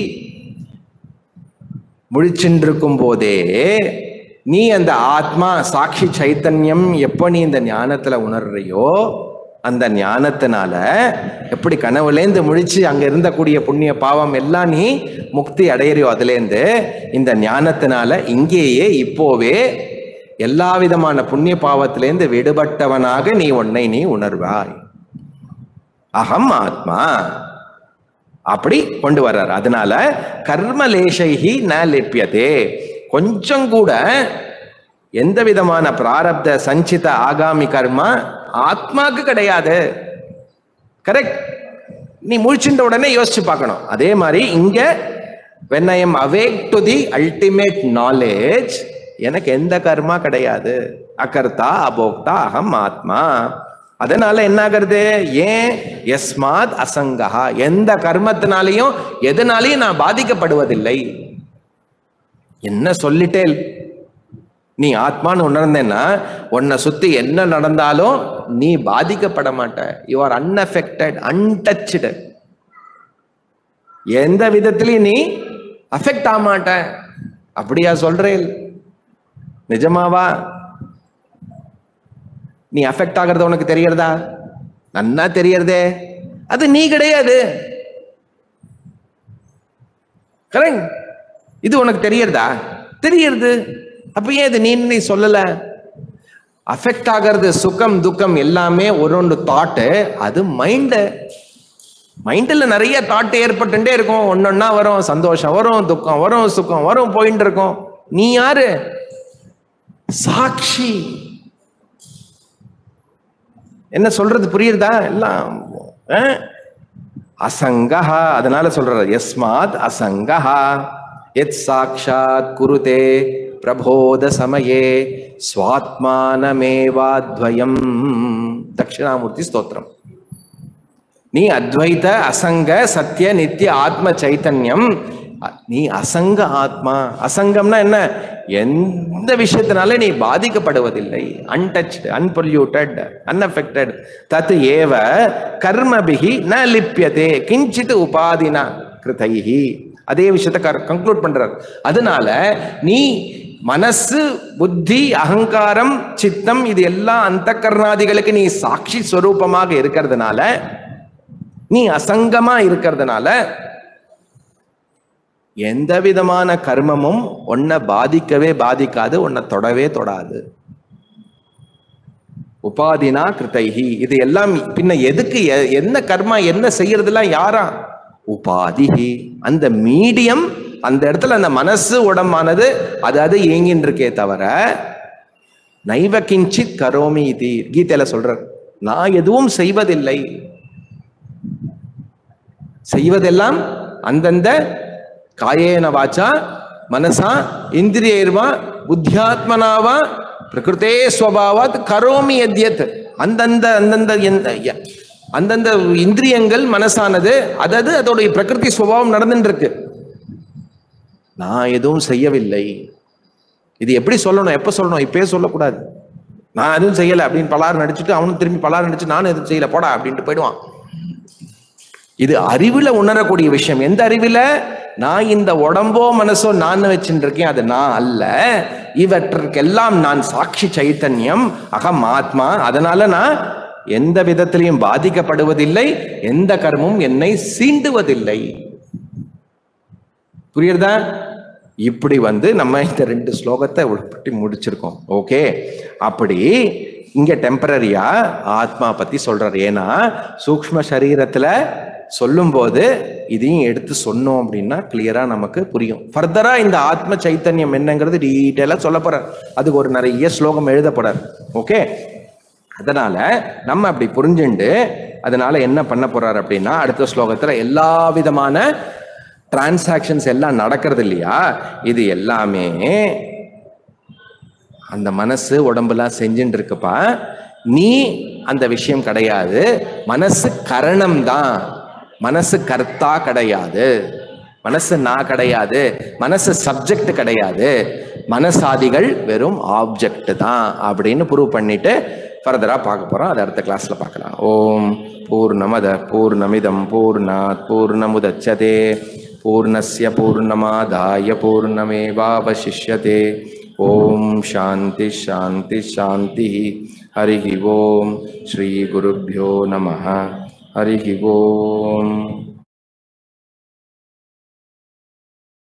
முழிச்சுருக்கும் போதே நீ அந்த ஆத்மா சாட்சி சைத்தன்யம் எப்போ நீ இந்த ஞானத்துல உணர்றியோ அந்த ஞானத்தினால எப்படி கனவுலேருந்து முழிச்சு அங்க இருந்தக்கூடிய புண்ணிய பாவம் எல்லாம் நீ முக்தி அடையிறியோ அதுலேருந்து இந்த ஞானத்தினால இங்கேயே இப்போவே எல்லா விதமான புண்ணிய பாவத்திலேருந்து விடுபட்டவனாக நீ உன்னை நீ உணர்வாய் அகம் ஆத்மா அப்படி கொண்டு வர்றார் அதனால கர்மலேஷைஹி ந லிப்பியதே கொஞ்சம் கூட எந்த விதமான பிராரப்த சஞ்சித ஆகாமி கர்மா ஆத்மாக்கு கிடையாது கரெக்ட் நீ முழிச்சுட்ட உடனே யோசிச்சு பார்க்கணும் அதே மாதிரி இங்க when i am awake to the ultimate knowledge எனக்கு எந்த கர்மா கிடையாது அகர்த்தா அபோக்தா அகம் ஆத்மா அதனால என்ன ஆகிறது ஏன் எஸ்மாத் அசங்கா எந்த கர்மத்தினாலையும் எதனாலையும் நான் பாதிக்கப்படுவதில்லை என்ன சொல்லிட்டேல் நீ ஆத்மான்னு உணர்ந்தேன்னா உன்னை சுத்தி என்ன நடந்தாலும் நீ பாதிக்கப்பட மாட்ட யூ ஆர் அன்அஃபெக்டட் அன்டச்சுடு எந்த விதத்திலையும் நீ அஃபெக்ட் ஆக மாட்ட அப்படியா சொல்றேன் நிஜமாவா நீ அஃபெக்ட் ஆகிறது உனக்கு தெரியறதா நன்னா தெரியறதே அது நீ கிடையாது கரெக்ட் இது உனக்கு தெரியறதா தெரியறது அப்ப ஏன் இது நீ நீ சொல்லல அஃபெக்ட் ஆகிறது சுகம் துக்கம் எல்லாமே ஒரு ஒன்று தாட்டு அது மைண்டு மைண்டில் நிறைய தாட் ஏற்பட்டுட்டே இருக்கும் ஒன்னொன்னா வரும் சந்தோஷம் வரும் துக்கம் வரும் சுகம் வரும் போயிட்டு இருக்கும் நீ யாரு சாட்சி என்ன சொல்றது புரியுறதா எல்லாம் அஹ்? அசங்கஹா அதனால சொல்றாரு யஸ்மாத் அசங்கஹா எத் சாட்சாத் குருதே பிரபோத சமயே ஸ்வாத்மானமேவாத்வயம் தட்சிணாமூர்த்தி ஸ்தோத்திரம் நீ அத்வைத அசங்க சத்திய நித்திய ஆத்ம சைத்தன்யம் அ- நீ அசங்க ஆத்மா அசங்கம்னா என்ன எந்த விஷயத்தினால நீ பாதிக்கப்படுவதில்லை அன்டச்டு அன்பொல்யூட்டட் அன்அஃபெக்டட் தத் ஏவ கர்மபிகி ந லிப்பியதே கிஞ்சித் உபாதினா கிருதைஹி அதே விஷயத்தை கன்க்ளூட் பண்றார் அதனால நீ மனசு புத்தி அகங்காரம் சித்தம் இது எல்லாம் அந்த கர்ணாதிகளுக்கு நீ சாட்சி ஸ்வரூபமாக இருக்கிறதுனால நீ அசங்கமா இருக்கிறதுனால எந்த விதமான கர்மமும் உன்னை பாதிக்கவே பாதிக்காது உன்னை தொடவே தொடாது உபாதினா கிருதைஹி இது எல்லாம் பின்ன எதுக்கு எ- என்ன கர்மா என்ன செய்யறதுலாம் யாரா உபாதிஹி அந்த மீடியம் அந்த இடத்துல அந்த மனசு உடம்பானது அது அது இயங்கின்னு இருக்கே தவிர நைவ கிஞ்சித் கரோமி இது கீதையில சொல்றார் நான் எதுவும் செய்வதில்லை செய்வதெல்லாம் அந்தந்த காயேன வாச்சா மனசா இந்திரியர்வா புத்தியாத்மனாவா பிரகிருதே ஸ்வபாவாத் கரோமி எத்யத் அந்தந்த அந்தந்த எந்த ய- அந்தந்த இந்திரியங்கள் மனசானது அதது அதோடைய பிரகிருதி சுபாவம் நடந்துட்டு இருக்கு நான் எதுவும் செய்யவில்லை இது எப்படி சொல்லணும் எப்ப சொல்லணும் இப்பயே சொல்லக்கூடாது நான் எதுவும் செய்யலை அப்படின்னு பலார் நடிச்சுட்டு அவனும் திரும்பி பலார் நடிச்சு நானும் எதுவும் செய்யல போடா அப்படின்ட்டு போயிடுவான் இது அறிவுல உணரக்கூடிய விஷயம் எந்த அறிவுல நான் இந்த உடம்போ மனசோ நான் வச்சுட்டு இருக்கேன் அது நான் அல்ல இவற்றுக்கெல்லாம் நான் சாட்சி சைத்தன்யம் அகம் ஆத்மா அதனால நான் எந்த விதத்திலையும் பாதிக்கப்படுவதில்லை எந்த கர்மமும் என்னை சீண்டுவதில்லை புரியுறதா இப்படி வந்து நம்ம இந்த ரெண்டு ஸ்லோகத்தை உட்பட்டு முடிச்சிருக்கோம் ஓகே அப்படி இங்க டெம்பரரியா ஆத்மா பத்தி சொல்றாரு ஏன்னா சூக்ஷ்ம சரீரத்துல சொல்லும்போது இதையும் எடுத்து சொன்னோம் அப்படின்னா கிளியரா நமக்கு புரியும் ஃபர்தரா இந்த ஆத்ம சைத்தன்யம் என்னங்கிறது டீட்டெயிலா சொல்ல போறார் அதுக்கு ஒரு நிறைய ஸ்லோகம் எழுத போறார் ஓகே அதனால நம்ம அப்படி புரிஞ்சுண்டு அதனால என்ன பண்ண போறார் அப்படின்னா அடுத்த ஸ்லோகத்துல எல்லா விதமான டிரான்சாக்ஷன்ஸ் எல்லாம் நடக்கிறது இல்லையா இது எல்லாமே அந்த மனசு உடம்புலாம் செஞ்சுட்டு இருக்குப்பா நீ அந்த விஷயம் கிடையாது மனசு கரணம் தான் மனசு கர்த்தா கிடையாது மனசு நான் கிடையாது மனசு சப்ஜெக்ட் கிடையாது மனசாதிகள் வெறும் ஆப்ஜெக்ட் தான் அப்படின்னு ப்ரூவ் பண்ணிட்டு ஃபர்தரா பார்க்க போறோம் அதை அடுத்த கிளாஸ்ல பார்க்கலாம் ஓம் பூர்ணமத பூர்ணமிதம் பூர்ணாத் பூர்ணமுதச்சதே பூர்ணஸ்ய பூர்ணமாதாய பூர்ணமேவாவசிஷ்யதே ஓம் சாந்தி சாந்தி சாந்தி ஹரி ஓம் ஸ்ரீ குருभ्यो நமः ஹரி ஓம்